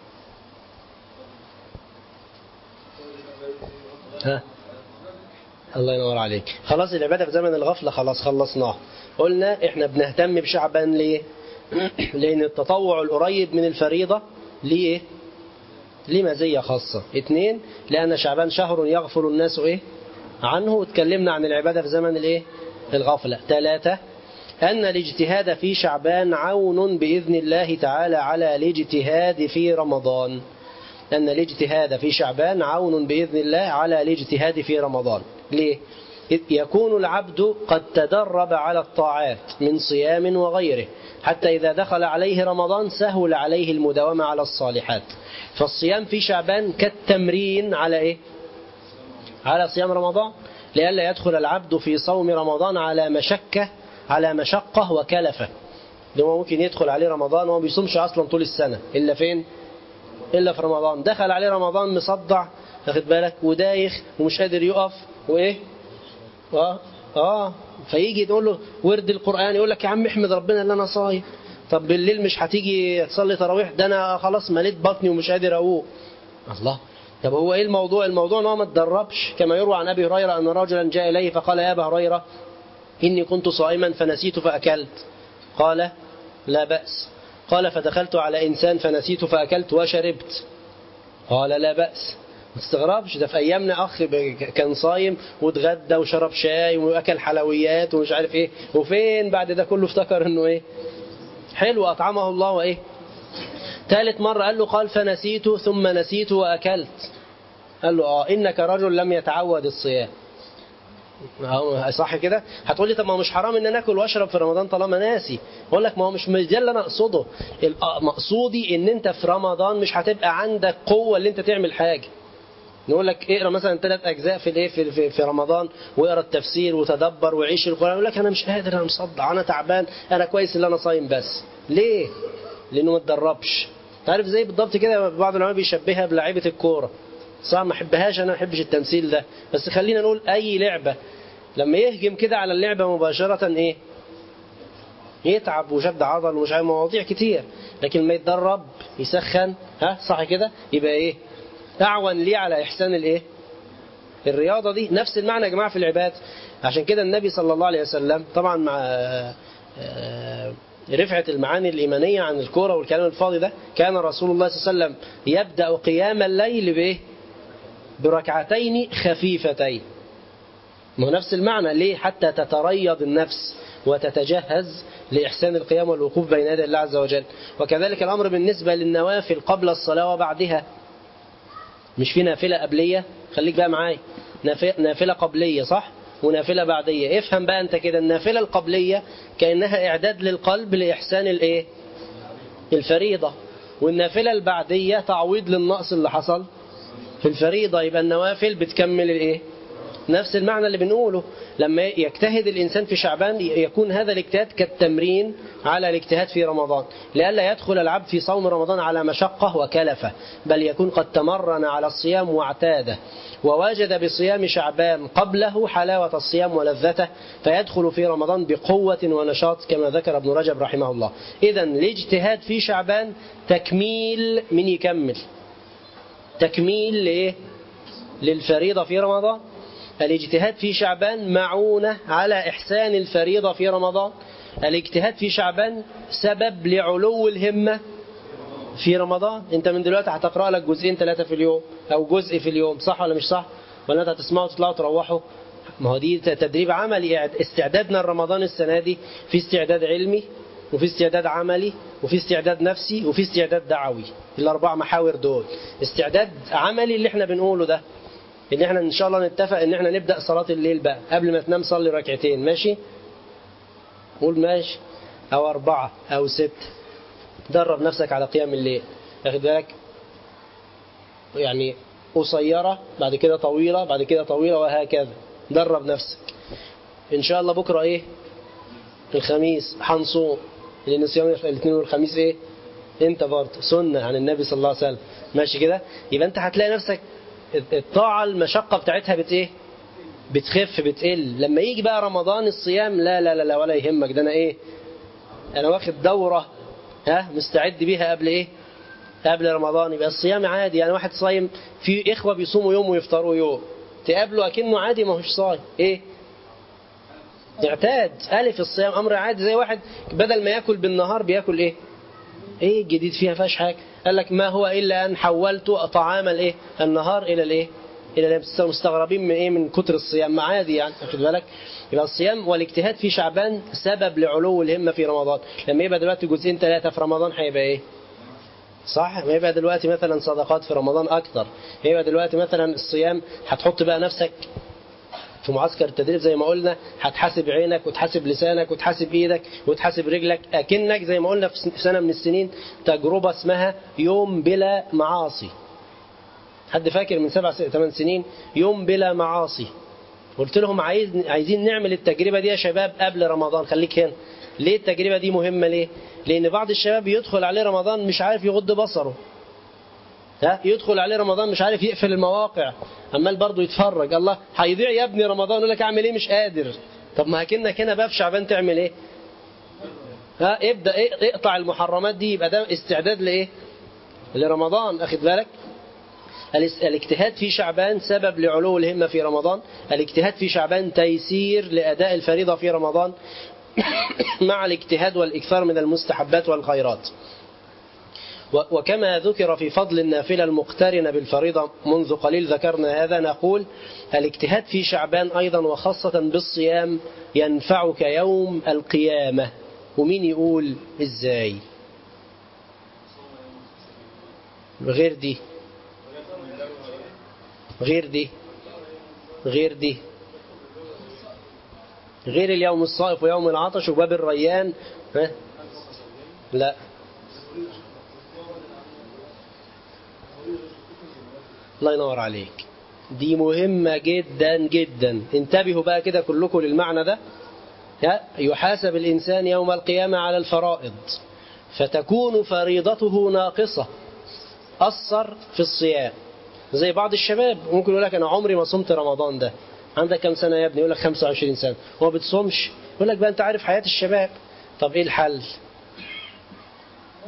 ها الله ينور عليك خلاص العبادة في زمن الغفلة خلاص خلصناها قلنا احنا بنهتم بشعبان ليه لأن التطوع القريب من الفريضة ليه ايه ليه مزية خاصة اثنين لأن شعبان شهر يغفل الناس ايه عنه وتكلمنا عن العبادة في زمن الايه الغفلة ثلاثة أن الاجتهاد في شعبان عون بإذن الله تعالى على الاجتهاد في رمضان أن الاجتهاد في شعبان عون بإذن الله على الاجتهاد في رمضان ليه؟ يكون العبد قد تدرب على الطاعات من صيام وغيره حتى إذا دخل عليه رمضان سهل عليه المداومة على الصالحات فالصيام في شعبان كالتمرين على إيه؟ على صيام رمضان لئلا يدخل العبد في صوم رمضان على مشكة على مشقة وكلفة لما ممكن يدخل عليه رمضان وما بيصومش أصلا طول السنة إلا فين؟ إلا في رمضان دخل عليه رمضان مصدع واخد بالك ودايخ ومش قادر يقف وإيه آه آه فيجي تقول له ورد القرآن يقول لك يا عم احمد ربنا اللي أنا صايم طب بالليل مش هتيجي تصلي تراويح ده أنا خلاص مليت بطني ومش قادر أقوم الله طب هو ايه الموضوع الموضوع ان هو ما اتدربش كما يروى عن ابي هريره ان رجلا جاء اليه فقال يا ابا هريره اني كنت صائما فنسيت فاكلت قال لا باس قال فدخلت على انسان فنسيت فاكلت وشربت قال لا باس ما تستغربش ده في ايامنا اخ كان صايم واتغدى وشرب شاي واكل حلويات ومش عارف ايه وفين بعد ده كله افتكر انه ايه حلو اطعمه الله وايه ثالث مرة قال له قال فنسيت ثم نسيت وأكلت قال له آه إنك رجل لم يتعود الصيام صح كده هتقول لي طب ما هو مش حرام ان انا اكل واشرب في رمضان طالما ناسي اقول لك ما هو مش ده اللي انا اقصده مقصودي ان انت في رمضان مش هتبقى عندك قوه اللي انت تعمل حاجه نقول لك اقرا مثلا ثلاث اجزاء في الايه في, في, في رمضان واقرا التفسير وتدبر وعيش القران يقول لك انا مش قادر انا مصدع انا تعبان انا كويس اللي انا صايم بس ليه لانه ما اتدربش تعرف زي بالضبط كده بعض العلماء بيشبهها بلعيبه الكوره صح ما احبهاش انا ما احبش التمثيل ده بس خلينا نقول اي لعبه لما يهجم كده على اللعبه مباشره ايه يتعب وشد عضل ومش عارف مواضيع كتير لكن ما يتدرب يسخن ها صح كده يبقى ايه اعون ليه على احسان الايه الرياضة دي نفس المعنى يا جماعة في العباد عشان كده النبي صلى الله عليه وسلم طبعا مع آه، رفعة المعاني الإيمانية عن الكورة والكلام الفاضي ده كان رسول الله صلى الله عليه وسلم يبدأ قيام الليل بإيه بركعتين خفيفتين ما هو نفس المعنى ليه حتى تتريض النفس وتتجهز لإحسان القيام والوقوف بين يدي الله عز وجل وكذلك الأمر بالنسبة للنوافل قبل الصلاة وبعدها مش في نافلة قبلية خليك بقى معايا ناف- نافلة قبلية صح ونافلة بعدية افهم بقى انت كده النافلة القبلية كأنها إعداد للقلب لإحسان الإيه الفريضة والنافلة البعدية تعويض للنقص اللي حصل في الفريضة يبقى النوافل بتكمل الإيه نفس المعنى اللي بنقوله لما يجتهد الإنسان في شعبان يكون هذا الاجتهاد كالتمرين على الاجتهاد في رمضان لئلا يدخل العبد في صوم رمضان على مشقة وكلفة بل يكون قد تمرن على الصيام واعتاده ووجد بصيام شعبان قبله حلاوة الصيام ولذته فيدخل في رمضان بقوة ونشاط كما ذكر ابن رجب رحمه الله إذا الاجتهاد في شعبان تكميل من يكمل تكميل لإيه؟ للفريضة في رمضان الاجتهاد في شعبان معونة على إحسان الفريضة في رمضان الاجتهاد في شعبان سبب لعلو الهمة في رمضان انت من دلوقتي هتقرأ لك جزئين ثلاثة في اليوم او جزء في اليوم صح ولا مش صح ولا انت هتسمعوا وتطلعوا تروحوا ما هو دي تدريب عملي استعدادنا لرمضان السنة دي في استعداد علمي وفي استعداد عملي وفي استعداد نفسي وفي استعداد دعوي الاربع محاور دول استعداد عملي اللي احنا بنقوله ده ان احنا ان شاء الله نتفق ان احنا نبدا صلاه الليل بقى قبل ما تنام صلي ركعتين ماشي قول ماشي او اربعه او ست درب نفسك على قيام الليل واخد بالك يعني قصيره بعد كده طويله بعد كده طويله وهكذا درب نفسك ان شاء الله بكره ايه الخميس هنصوم لان صيام الاثنين والخميس ايه انت برضه سنه عن النبي صلى الله عليه وسلم ماشي كده يبقى انت هتلاقي نفسك الطاعة المشقة بتاعتها بت ايه بتخف بتقل لما يجي بقى رمضان الصيام لا لا لا, لا ولا يهمك ده انا ايه انا واخد دورة ها مستعد بيها قبل ايه قبل رمضان يبقى الصيام عادي يعني واحد صايم في اخوة بيصوموا يوم ويفطروا يوم تقابله اكنه عادي ما هوش صايم ايه اعتاد الف الصيام امر عادي زي واحد بدل ما ياكل بالنهار بياكل ايه ايه الجديد فيها فيهاش حاجه قال لك ما هو الا ان حولت طعام الايه النهار الى الايه الى مستغربين من ايه من كتر الصيام ما عادي يعني واخد بالك يبقى الصيام والاجتهاد في شعبان سبب لعلو الهمه في رمضان لما يبقى دلوقتي جزئين ثلاثه في رمضان هيبقى ايه صح ما يبقى دلوقتي مثلا صدقات في رمضان اكتر يبقى دلوقتي مثلا الصيام هتحط بقى نفسك في معسكر التدريب زي ما قلنا هتحاسب عينك وتحاسب لسانك وتحاسب ايدك وتحاسب رجلك اكنك زي ما قلنا في سنه من السنين تجربه اسمها يوم بلا معاصي حد فاكر من سبع ثمان سنين يوم بلا معاصي قلت لهم عايز عايزين نعمل التجربه دي يا شباب قبل رمضان خليك هنا ليه التجربه دي مهمه ليه لان بعض الشباب يدخل عليه رمضان مش عارف يغض بصره ها يدخل عليه رمضان مش عارف يقفل المواقع عمال برضه يتفرج الله هيضيع يا ابني رمضان يقول لك اعمل ايه مش قادر طب ما هكنك هنا بقى في شعبان تعمل ايه ها ابدا ايه اقطع المحرمات دي يبقى ده استعداد لايه لرمضان اخد بالك الاجتهاد في شعبان سبب لعلو الهمة في رمضان الاجتهاد في شعبان تيسير لأداء الفريضة في رمضان مع الاجتهاد والإكثار من المستحبات والخيرات وكما ذكر في فضل النافلة المقترنة بالفريضة منذ قليل ذكرنا هذا نقول الاجتهاد في شعبان أيضا وخاصة بالصيام ينفعك يوم القيامة ومين يقول إزاي غير دي غير دي غير دي غير اليوم الصائف ويوم العطش وباب الريان ها؟ لا الله ينور عليك دي مهمة جدا جدا انتبهوا بقى كده كلكم للمعنى ده يحاسب الإنسان يوم القيامة على الفرائض فتكون فريضته ناقصة أثر في الصيام زي بعض الشباب ممكن يقول لك أنا عمري ما صمت رمضان ده عندك كم سنة يا ابني يقول لك 25 سنة هو بتصومش يقول لك بقى أنت عارف حياة الشباب طب إيه الحل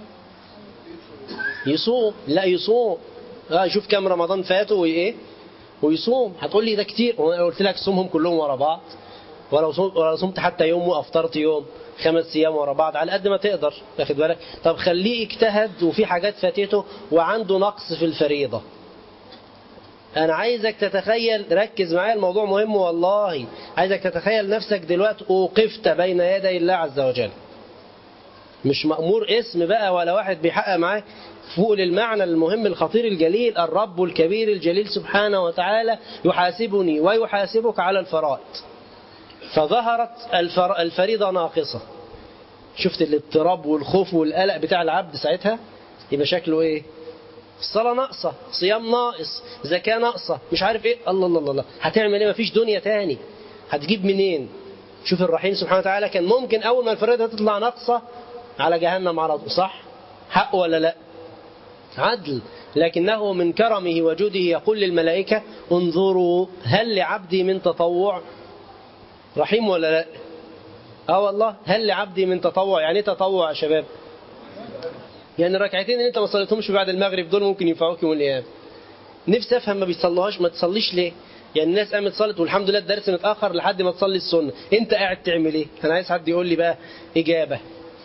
يصوم لا يصوم اه يشوف كم رمضان فاته وايه ويصوم هتقول لي ده كتير وانا قلت لك صومهم كلهم ورا بعض ولو صمت, ولو صمت حتى يوم وافطرت يوم خمس ايام ورا بعض على قد ما تقدر واخد بالك طب خليه اجتهد وفي حاجات فاتته وعنده نقص في الفريضه انا عايزك تتخيل ركز معايا الموضوع مهم والله عايزك تتخيل نفسك دلوقتي اوقفت بين يدي الله عز وجل مش مأمور اسم بقى ولا واحد بيحقق معاك فوق للمعنى المهم الخطير الجليل الرب الكبير الجليل سبحانه وتعالى يحاسبني ويحاسبك على الفرائض فظهرت الفر... الفريضة ناقصة شفت الاضطراب والخوف والقلق بتاع العبد ساعتها يبقى شكله ايه الصلاة ناقصة صيام ناقص زكاة ناقصة مش عارف ايه الله الله الله, الله. هتعمل ايه مفيش دنيا تاني هتجيب منين شوف الرحيم سبحانه وتعالى كان ممكن اول ما الفريضة تطلع ناقصة على جهنم على طول صح حق ولا لا عدل لكنه من كرمه وجوده يقول للملائكة انظروا هل لعبدي من تطوع رحيم ولا لا اه والله هل لعبدي من تطوع يعني ايه تطوع يا شباب يعني الركعتين اللي انت ما صليتهمش بعد المغرب دول ممكن ينفعوك يوم القيامه نفسي افهم ما بيصلوهاش ما تصليش ليه يعني الناس قامت صلت والحمد لله الدرس متاخر لحد ما تصلي السنه انت قاعد تعمل ايه انا عايز حد يقول لي بقى اجابه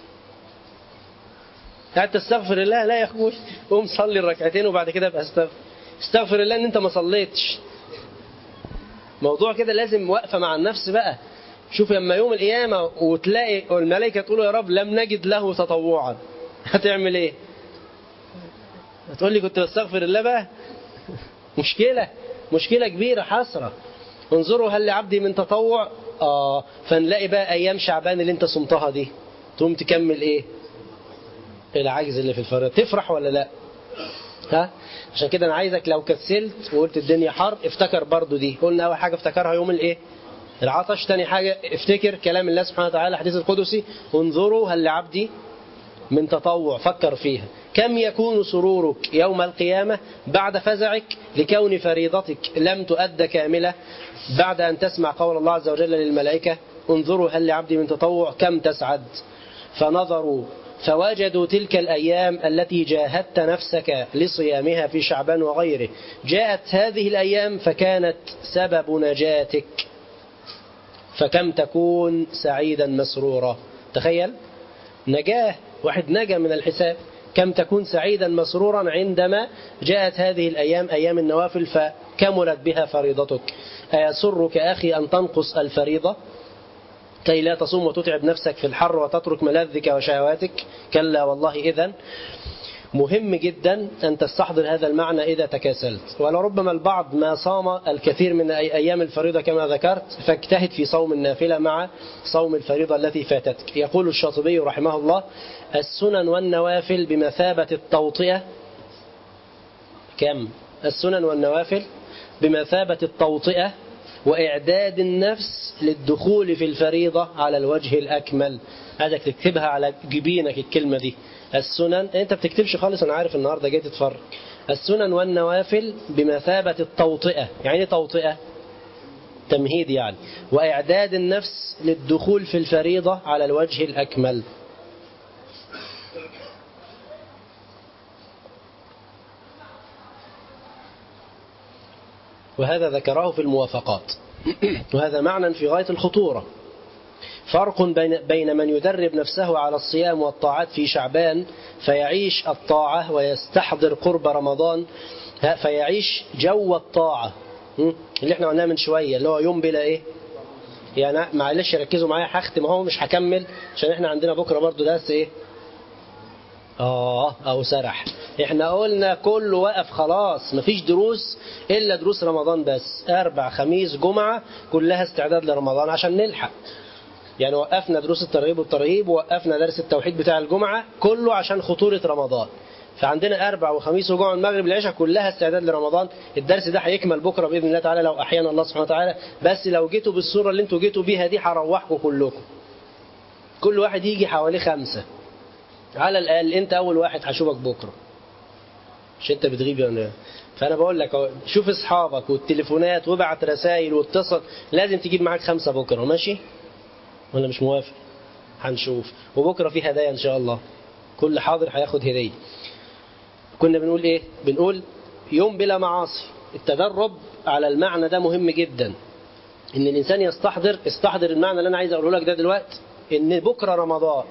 قاعد تستغفر الله لا يا اخوي قوم صلي الركعتين وبعد كده ابقى استغفر استغفر الله ان انت ما صليتش موضوع كده لازم واقفه مع النفس بقى شوف لما يوم القيامه وتلاقي الملائكه تقول يا رب لم نجد له تطوعا هتعمل ايه هتقول لي كنت بستغفر الله بقى مشكله مشكله كبيره حسره انظروا هل لعبدي من تطوع اه فنلاقي بقى ايام شعبان اللي انت صمتها دي تقوم تكمل ايه العجز اللي في الفريضه تفرح ولا لا ها عشان كده انا عايزك لو كسلت وقلت الدنيا حر افتكر برضو دي قلنا اول حاجه افتكرها يوم الايه العطش تاني حاجه افتكر كلام الله سبحانه وتعالى الحديث القدسي انظروا هل لعبدي من تطوع فكر فيها كم يكون سرورك يوم القيامة بعد فزعك لكون فريضتك لم تؤد كاملة بعد أن تسمع قول الله عز وجل للملائكة انظروا هل لعبدي من تطوع كم تسعد فنظروا فوجدوا تلك الأيام التي جاهدت نفسك لصيامها في شعبان وغيره جاءت هذه الأيام فكانت سبب نجاتك فكم تكون سعيدا مسرورا تخيل نجاه واحد نجا من الحساب كم تكون سعيدا مسرورا عندما جاءت هذه الأيام أيام النوافل فكملت بها فريضتك أيسرك أخي أن تنقص الفريضة كي لا تصوم وتتعب نفسك في الحر وتترك ملاذك وشهواتك كلا والله إذا مهم جدا أن تستحضر هذا المعنى إذا تكاسلت ولربما البعض ما صام الكثير من أيام الفريضة كما ذكرت فاجتهد في صوم النافلة مع صوم الفريضة التي فاتتك يقول الشاطبي رحمه الله السنن والنوافل بمثابة التوطئة كم السنن والنوافل بمثابة التوطئة وإعداد النفس للدخول في الفريضة على الوجه الأكمل عايزك تكتبها على جبينك الكلمة دي السنن انت بتكتبش خالص انا عارف النهارده جاي تتفرج السنن والنوافل بمثابة التوطئة يعني ايه توطئة تمهيد يعني وإعداد النفس للدخول في الفريضة على الوجه الأكمل وهذا ذكره في الموافقات وهذا معنى في غاية الخطورة فرق بين بين من يدرب نفسه على الصيام والطاعات في شعبان فيعيش الطاعة ويستحضر قرب رمضان فيعيش جو الطاعة اللي احنا قلناه من شوية اللي هو يوم بلا ايه يعني معلش ركزوا معايا هختم اهو مش هكمل عشان احنا عندنا بكرة برضو درس ايه اه او سرح احنا قلنا كله وقف خلاص مفيش دروس الا دروس رمضان بس اربع خميس جمعة كلها استعداد لرمضان عشان نلحق يعني وقفنا دروس الترغيب والترهيب ووقفنا درس التوحيد بتاع الجمعة كله عشان خطورة رمضان فعندنا أربع وخميس وجمعة المغرب العشاء كلها استعداد لرمضان الدرس ده هيكمل بكرة بإذن الله تعالى لو أحيانا الله سبحانه وتعالى بس لو جيتوا بالصورة اللي انتوا جيتوا بيها دي هروحكم كلكم كل واحد يجي حوالي خمسة على الأقل أنت أول واحد هشوفك بكرة مش أنت بتغيب يعني فأنا بقول لك شوف أصحابك والتليفونات وابعت رسائل واتصل لازم تجيب معاك خمسة بكرة ماشي ولا مش موافق هنشوف وبكرة في هدايا إن شاء الله كل حاضر هياخد هدية كنا بنقول إيه بنقول يوم بلا معاصي التدرب على المعنى ده مهم جدا ان الانسان يستحضر استحضر المعنى اللي انا عايز اقوله لك ده دلوقتي ان بكره رمضان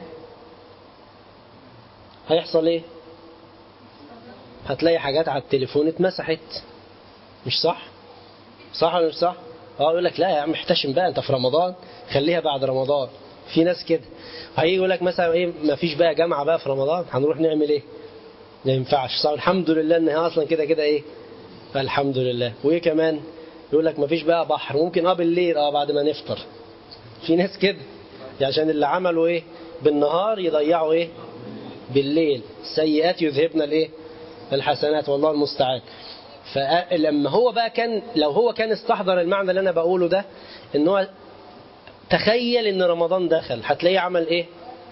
هيحصل ايه هتلاقي حاجات على التليفون اتمسحت مش صح صح ولا مش صح اه يقول لك لا يا عم احتشم بقى انت في رمضان خليها بعد رمضان في ناس كده هيجي يقول لك مثلا ايه ما فيش بقى جامعه بقى في رمضان هنروح نعمل ايه ما ينفعش صح الحمد لله ان هي اصلا كده كده ايه الحمد لله وايه كمان يقول لك ما فيش بقى بحر ممكن اه بالليل اه بعد ما نفطر في ناس كده يعني عشان اللي عملوا ايه بالنهار يضيعوا ايه بالليل السيئات يذهبن الايه الحسنات والله المستعان فلما هو بقى كان لو هو كان استحضر المعنى اللي انا بقوله ده ان هو تخيل ان رمضان دخل هتلاقيه عمل ايه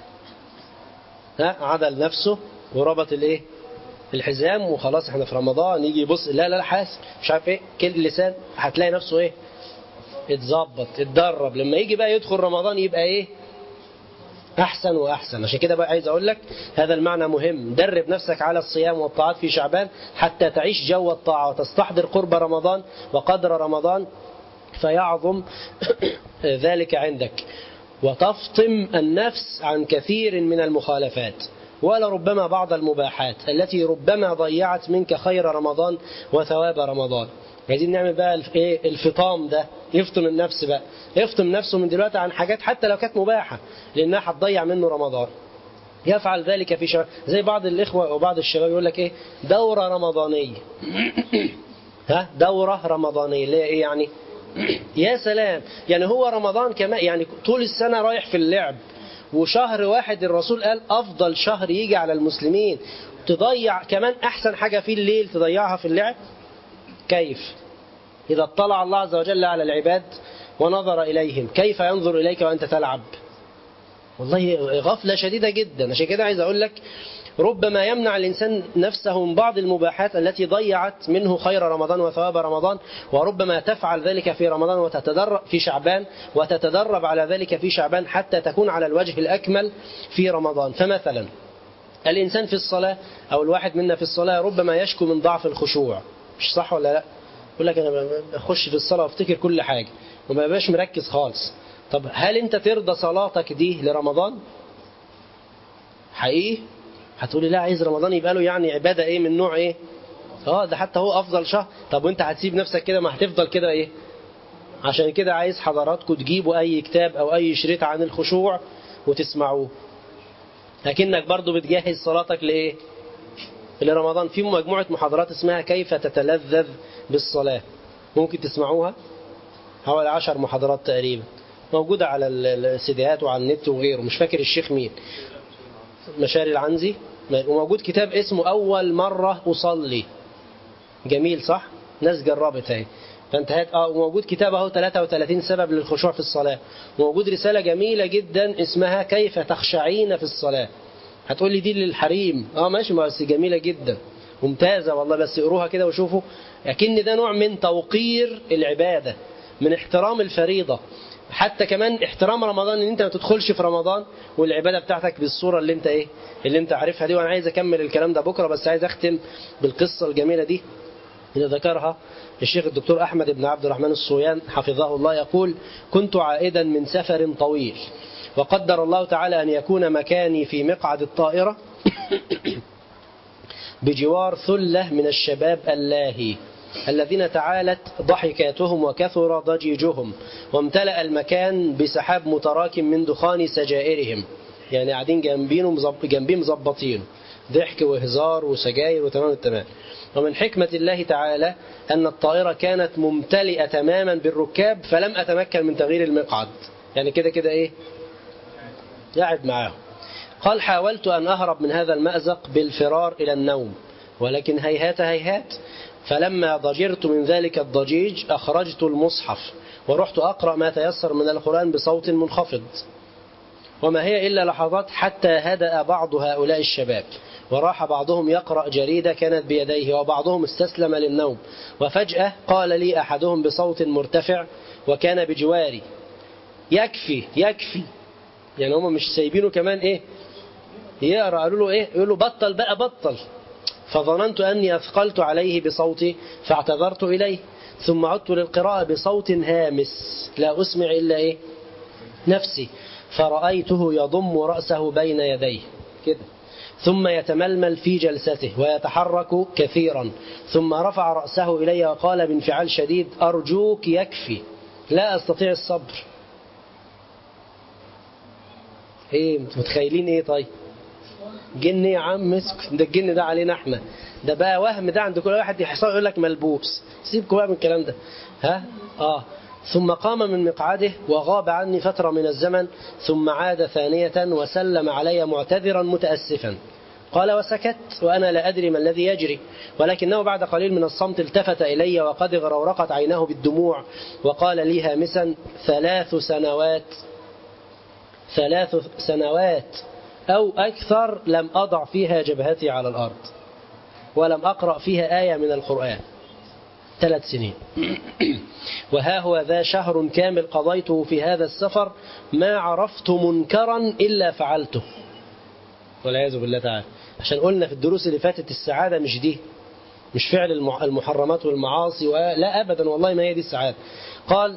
ها عدل نفسه وربط الايه الحزام وخلاص احنا في رمضان يجي يبص لا لا لا حاسب مش عارف ايه كل لسان هتلاقي نفسه ايه اتظبط اتدرب لما يجي بقى يدخل رمضان يبقى ايه احسن واحسن عشان كده بقى عايز اقول لك هذا المعنى مهم درب نفسك على الصيام والطاعات في شعبان حتى تعيش جو الطاعه وتستحضر قرب رمضان وقدر رمضان فيعظم ذلك عندك وتفطم النفس عن كثير من المخالفات ولربما بعض المباحات التي ربما ضيعت منك خير رمضان وثواب رمضان عايزين نعمل بقى ايه الفطام ده يفطم النفس بقى يفطم نفسه من دلوقتي عن حاجات حتى لو كانت مباحة لأنها هتضيع منه رمضان يفعل ذلك في شباب زي بعض الإخوة وبعض الشباب يقول لك إيه دورة رمضانية ها دورة رمضانية اللي هي إيه يعني يا سلام يعني هو رمضان كمان يعني طول السنة رايح في اللعب وشهر واحد الرسول قال أفضل شهر يجي على المسلمين تضيع كمان أحسن حاجة في الليل تضيعها في اللعب كيف إذا اطلع الله عز وجل على العباد ونظر إليهم كيف ينظر إليك وأنت تلعب والله غفلة شديدة جدا عشان كده عايز أقول لك ربما يمنع الإنسان نفسه من بعض المباحات التي ضيعت منه خير رمضان وثواب رمضان وربما تفعل ذلك في رمضان وتتدرب في شعبان وتتدرب على ذلك في شعبان حتى تكون على الوجه الأكمل في رمضان فمثلا الإنسان في الصلاة أو الواحد منا في الصلاة ربما يشكو من ضعف الخشوع مش صح ولا لا يقول لك أنا بخش في الصلاة وافتكر كل حاجة وما بقاش مركز خالص طب هل أنت ترضى صلاتك دي لرمضان حقيقي هتقولي لا عايز رمضان يبقى له يعني عبادة ايه من نوع ايه اه ده حتى هو افضل شهر طب وانت هتسيب نفسك كده ما هتفضل كده ايه عشان كده عايز حضراتكم تجيبوا اي كتاب او اي شريط عن الخشوع وتسمعوه لكنك برضو بتجهز صلاتك لايه لرمضان في مجموعة محاضرات اسمها كيف تتلذذ بالصلاة ممكن تسمعوها حوالي عشر محاضرات تقريبا موجودة على السيديات وعلى النت وغيره مش فاكر الشيخ مين مشاري العنزي وموجود كتاب اسمه أول مرة أصلي جميل صح ناس جربت اهي فانتهت اه وموجود كتاب اهو 33 سبب للخشوع في الصلاة وموجود رسالة جميلة جدا اسمها كيف تخشعين في الصلاة هتقول لي دي للحريم اه ماشي بس جميلة جدا ممتازة والله بس اقروها كده وشوفوا لكن ده نوع من توقير العبادة من احترام الفريضة حتى كمان احترام رمضان ان انت ما تدخلش في رمضان والعبادة بتاعتك بالصورة اللي انت ايه اللي انت عارفها دي وانا عايز اكمل الكلام ده بكرة بس عايز اختم بالقصة الجميلة دي اللي ذكرها الشيخ الدكتور أحمد بن عبد الرحمن الصويان حفظه الله يقول كنت عائدا من سفر طويل وقدر الله تعالى أن يكون مكاني في مقعد الطائرة بجوار ثلة من الشباب اللاهي الذين تعالت ضحكاتهم وكثر ضجيجهم وامتلأ المكان بسحاب متراكم من دخان سجائرهم يعني قاعدين جنبين جنبين مظبطين ضحك وهزار وسجاير وتمام التمام ومن حكمة الله تعالى أن الطائرة كانت ممتلئة تماما بالركاب فلم أتمكن من تغيير المقعد يعني كده كده إيه قاعد معاهم قال حاولت أن أهرب من هذا المأزق بالفرار إلى النوم ولكن هيهات هيهات فلما ضجرت من ذلك الضجيج أخرجت المصحف ورحت أقرأ ما تيسر من القرآن بصوت منخفض وما هي إلا لحظات حتى هدأ بعض هؤلاء الشباب وراح بعضهم يقرأ جريدة كانت بيديه وبعضهم استسلم للنوم وفجأة قال لي أحدهم بصوت مرتفع وكان بجواري يكفي يكفي يعني هم مش سايبينه كمان ايه يقرأ قالوا له ايه يقول له بطل بقى بطل فظننت أني أثقلت عليه بصوتي فاعتذرت إليه ثم عدت للقراءة بصوت هامس لا أسمع إلا إيه نفسي فرأيته يضم رأسه بين يديه كده ثم يتململ في جلسته ويتحرك كثيرا ثم رفع رأسه إلي وقال بانفعال شديد أرجوك يكفي لا أستطيع الصبر ايه متخيلين ايه طيب جن يا عم اسكت ده الجن ده علينا احنا ده بقى وهم ده عند كل واحد يحصل يقول لك ملبوس سيبكم بقى من الكلام ده ها اه ثم قام من مقعده وغاب عني فترة من الزمن ثم عاد ثانية وسلم علي معتذرا متأسفا قال وسكت وأنا لا أدري ما الذي يجري ولكنه بعد قليل من الصمت التفت إلي وقد غرورقت عيناه بالدموع وقال لي هامسا ثلاث سنوات ثلاث سنوات أو أكثر لم أضع فيها جبهتي على الأرض ولم أقرأ فيها آية من القرآن ثلاث سنين وها هو ذا شهر كامل قضيته في هذا السفر ما عرفت منكرا إلا فعلته والعياذ بالله تعالى عشان قلنا في الدروس اللي فاتت السعادة مش دي مش فعل المحرمات والمعاصي لا أبدا والله ما هي دي السعادة قال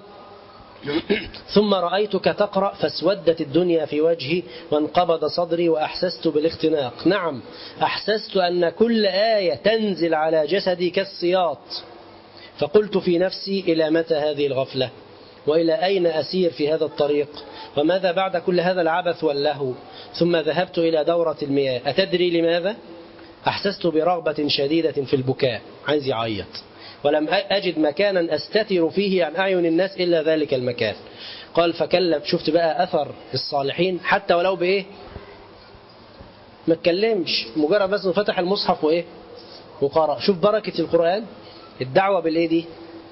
ثم رأيتك تقرأ فاسودت الدنيا في وجهي وانقبض صدري وأحسست بالاختناق نعم أحسست أن كل آية تنزل على جسدي كالسياط فقلت في نفسي إلى متى هذه الغفلة وإلى أين أسير في هذا الطريق وماذا بعد كل هذا العبث واللهو ثم ذهبت إلى دورة المياه أتدري لماذا؟ أحسست برغبة شديدة في البكاء عايز يعيط ولم أجد مكانا أستتر فيه عن أعين الناس إلا ذلك المكان قال فكلم شفت بقى أثر الصالحين حتى ولو بإيه ما اتكلمش مجرد بس فتح المصحف وإيه وقرأ شوف بركة القرآن الدعوة بالإيه دي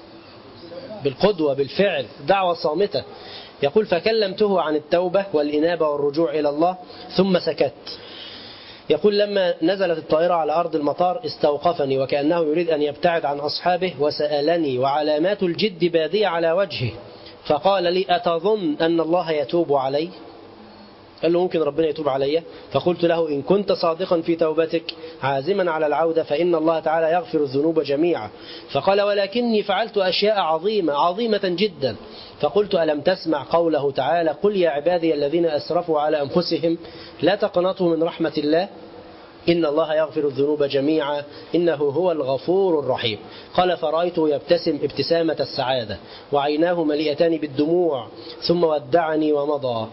بالقدوة بالفعل دعوة صامتة يقول فكلمته عن التوبة والإنابة والرجوع إلى الله ثم سكت يقول لما نزلت الطائرة على أرض المطار استوقفني وكأنه يريد أن يبتعد عن أصحابه وسألني وعلامات الجد بادية على وجهه فقال لي أتظن أن الله يتوب علي قال له ممكن ربنا يتوب علي فقلت له إن كنت صادقا في توبتك عازما على العودة فإن الله تعالى يغفر الذنوب جميعا فقال ولكني فعلت أشياء عظيمة عظيمة جدا فقلت ألم تسمع قوله تعالى قل يا عبادي الذين أسرفوا على أنفسهم لا تقنطوا من رحمة الله إن الله يغفر الذنوب جميعا إنه هو الغفور الرحيم قال فرأيته يبتسم ابتسامة السعادة وعيناه مليئتان بالدموع ثم ودعني ومضى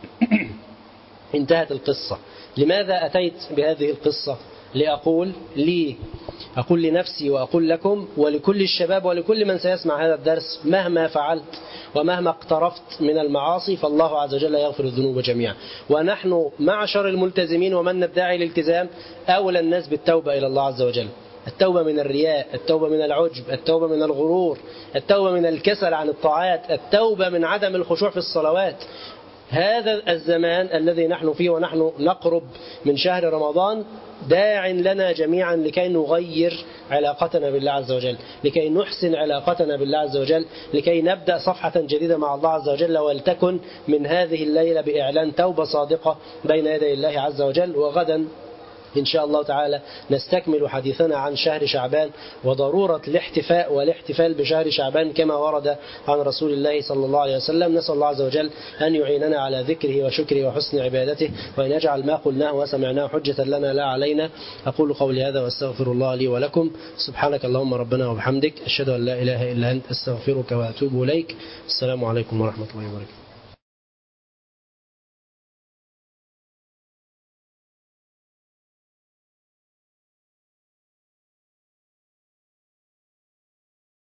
انتهت القصة لماذا أتيت بهذه القصة لأقول لي أقول لنفسي وأقول لكم ولكل الشباب ولكل من سيسمع هذا الدرس مهما فعلت ومهما اقترفت من المعاصي فالله عز وجل يغفر الذنوب جميعا ونحن معشر الملتزمين ومن ندعي الالتزام أولى الناس بالتوبة إلى الله عز وجل التوبة من الرياء التوبة من العجب التوبة من الغرور التوبة من الكسل عن الطاعات التوبة من عدم الخشوع في الصلوات هذا الزمان الذي نحن فيه ونحن نقرب من شهر رمضان داع لنا جميعا لكي نغير علاقتنا بالله عز وجل لكي نحسن علاقتنا بالله عز وجل لكي نبدأ صفحة جديدة مع الله عز وجل ولتكن من هذه الليلة بإعلان توبة صادقة بين يدي الله عز وجل وغدا إن شاء الله تعالى نستكمل حديثنا عن شهر شعبان وضرورة الاحتفاء والاحتفال بشهر شعبان كما ورد عن رسول الله صلى الله عليه وسلم نسأل الله عز وجل أن يعيننا على ذكره وشكره وحسن عبادته وأن يجعل ما قلناه وسمعناه حجة لنا لا علينا أقول قولي هذا وأستغفر الله لي ولكم سبحانك اللهم ربنا وبحمدك أشهد أن لا إله إلا أنت أستغفرك وأتوب إليك السلام عليكم ورحمة الله وبركاته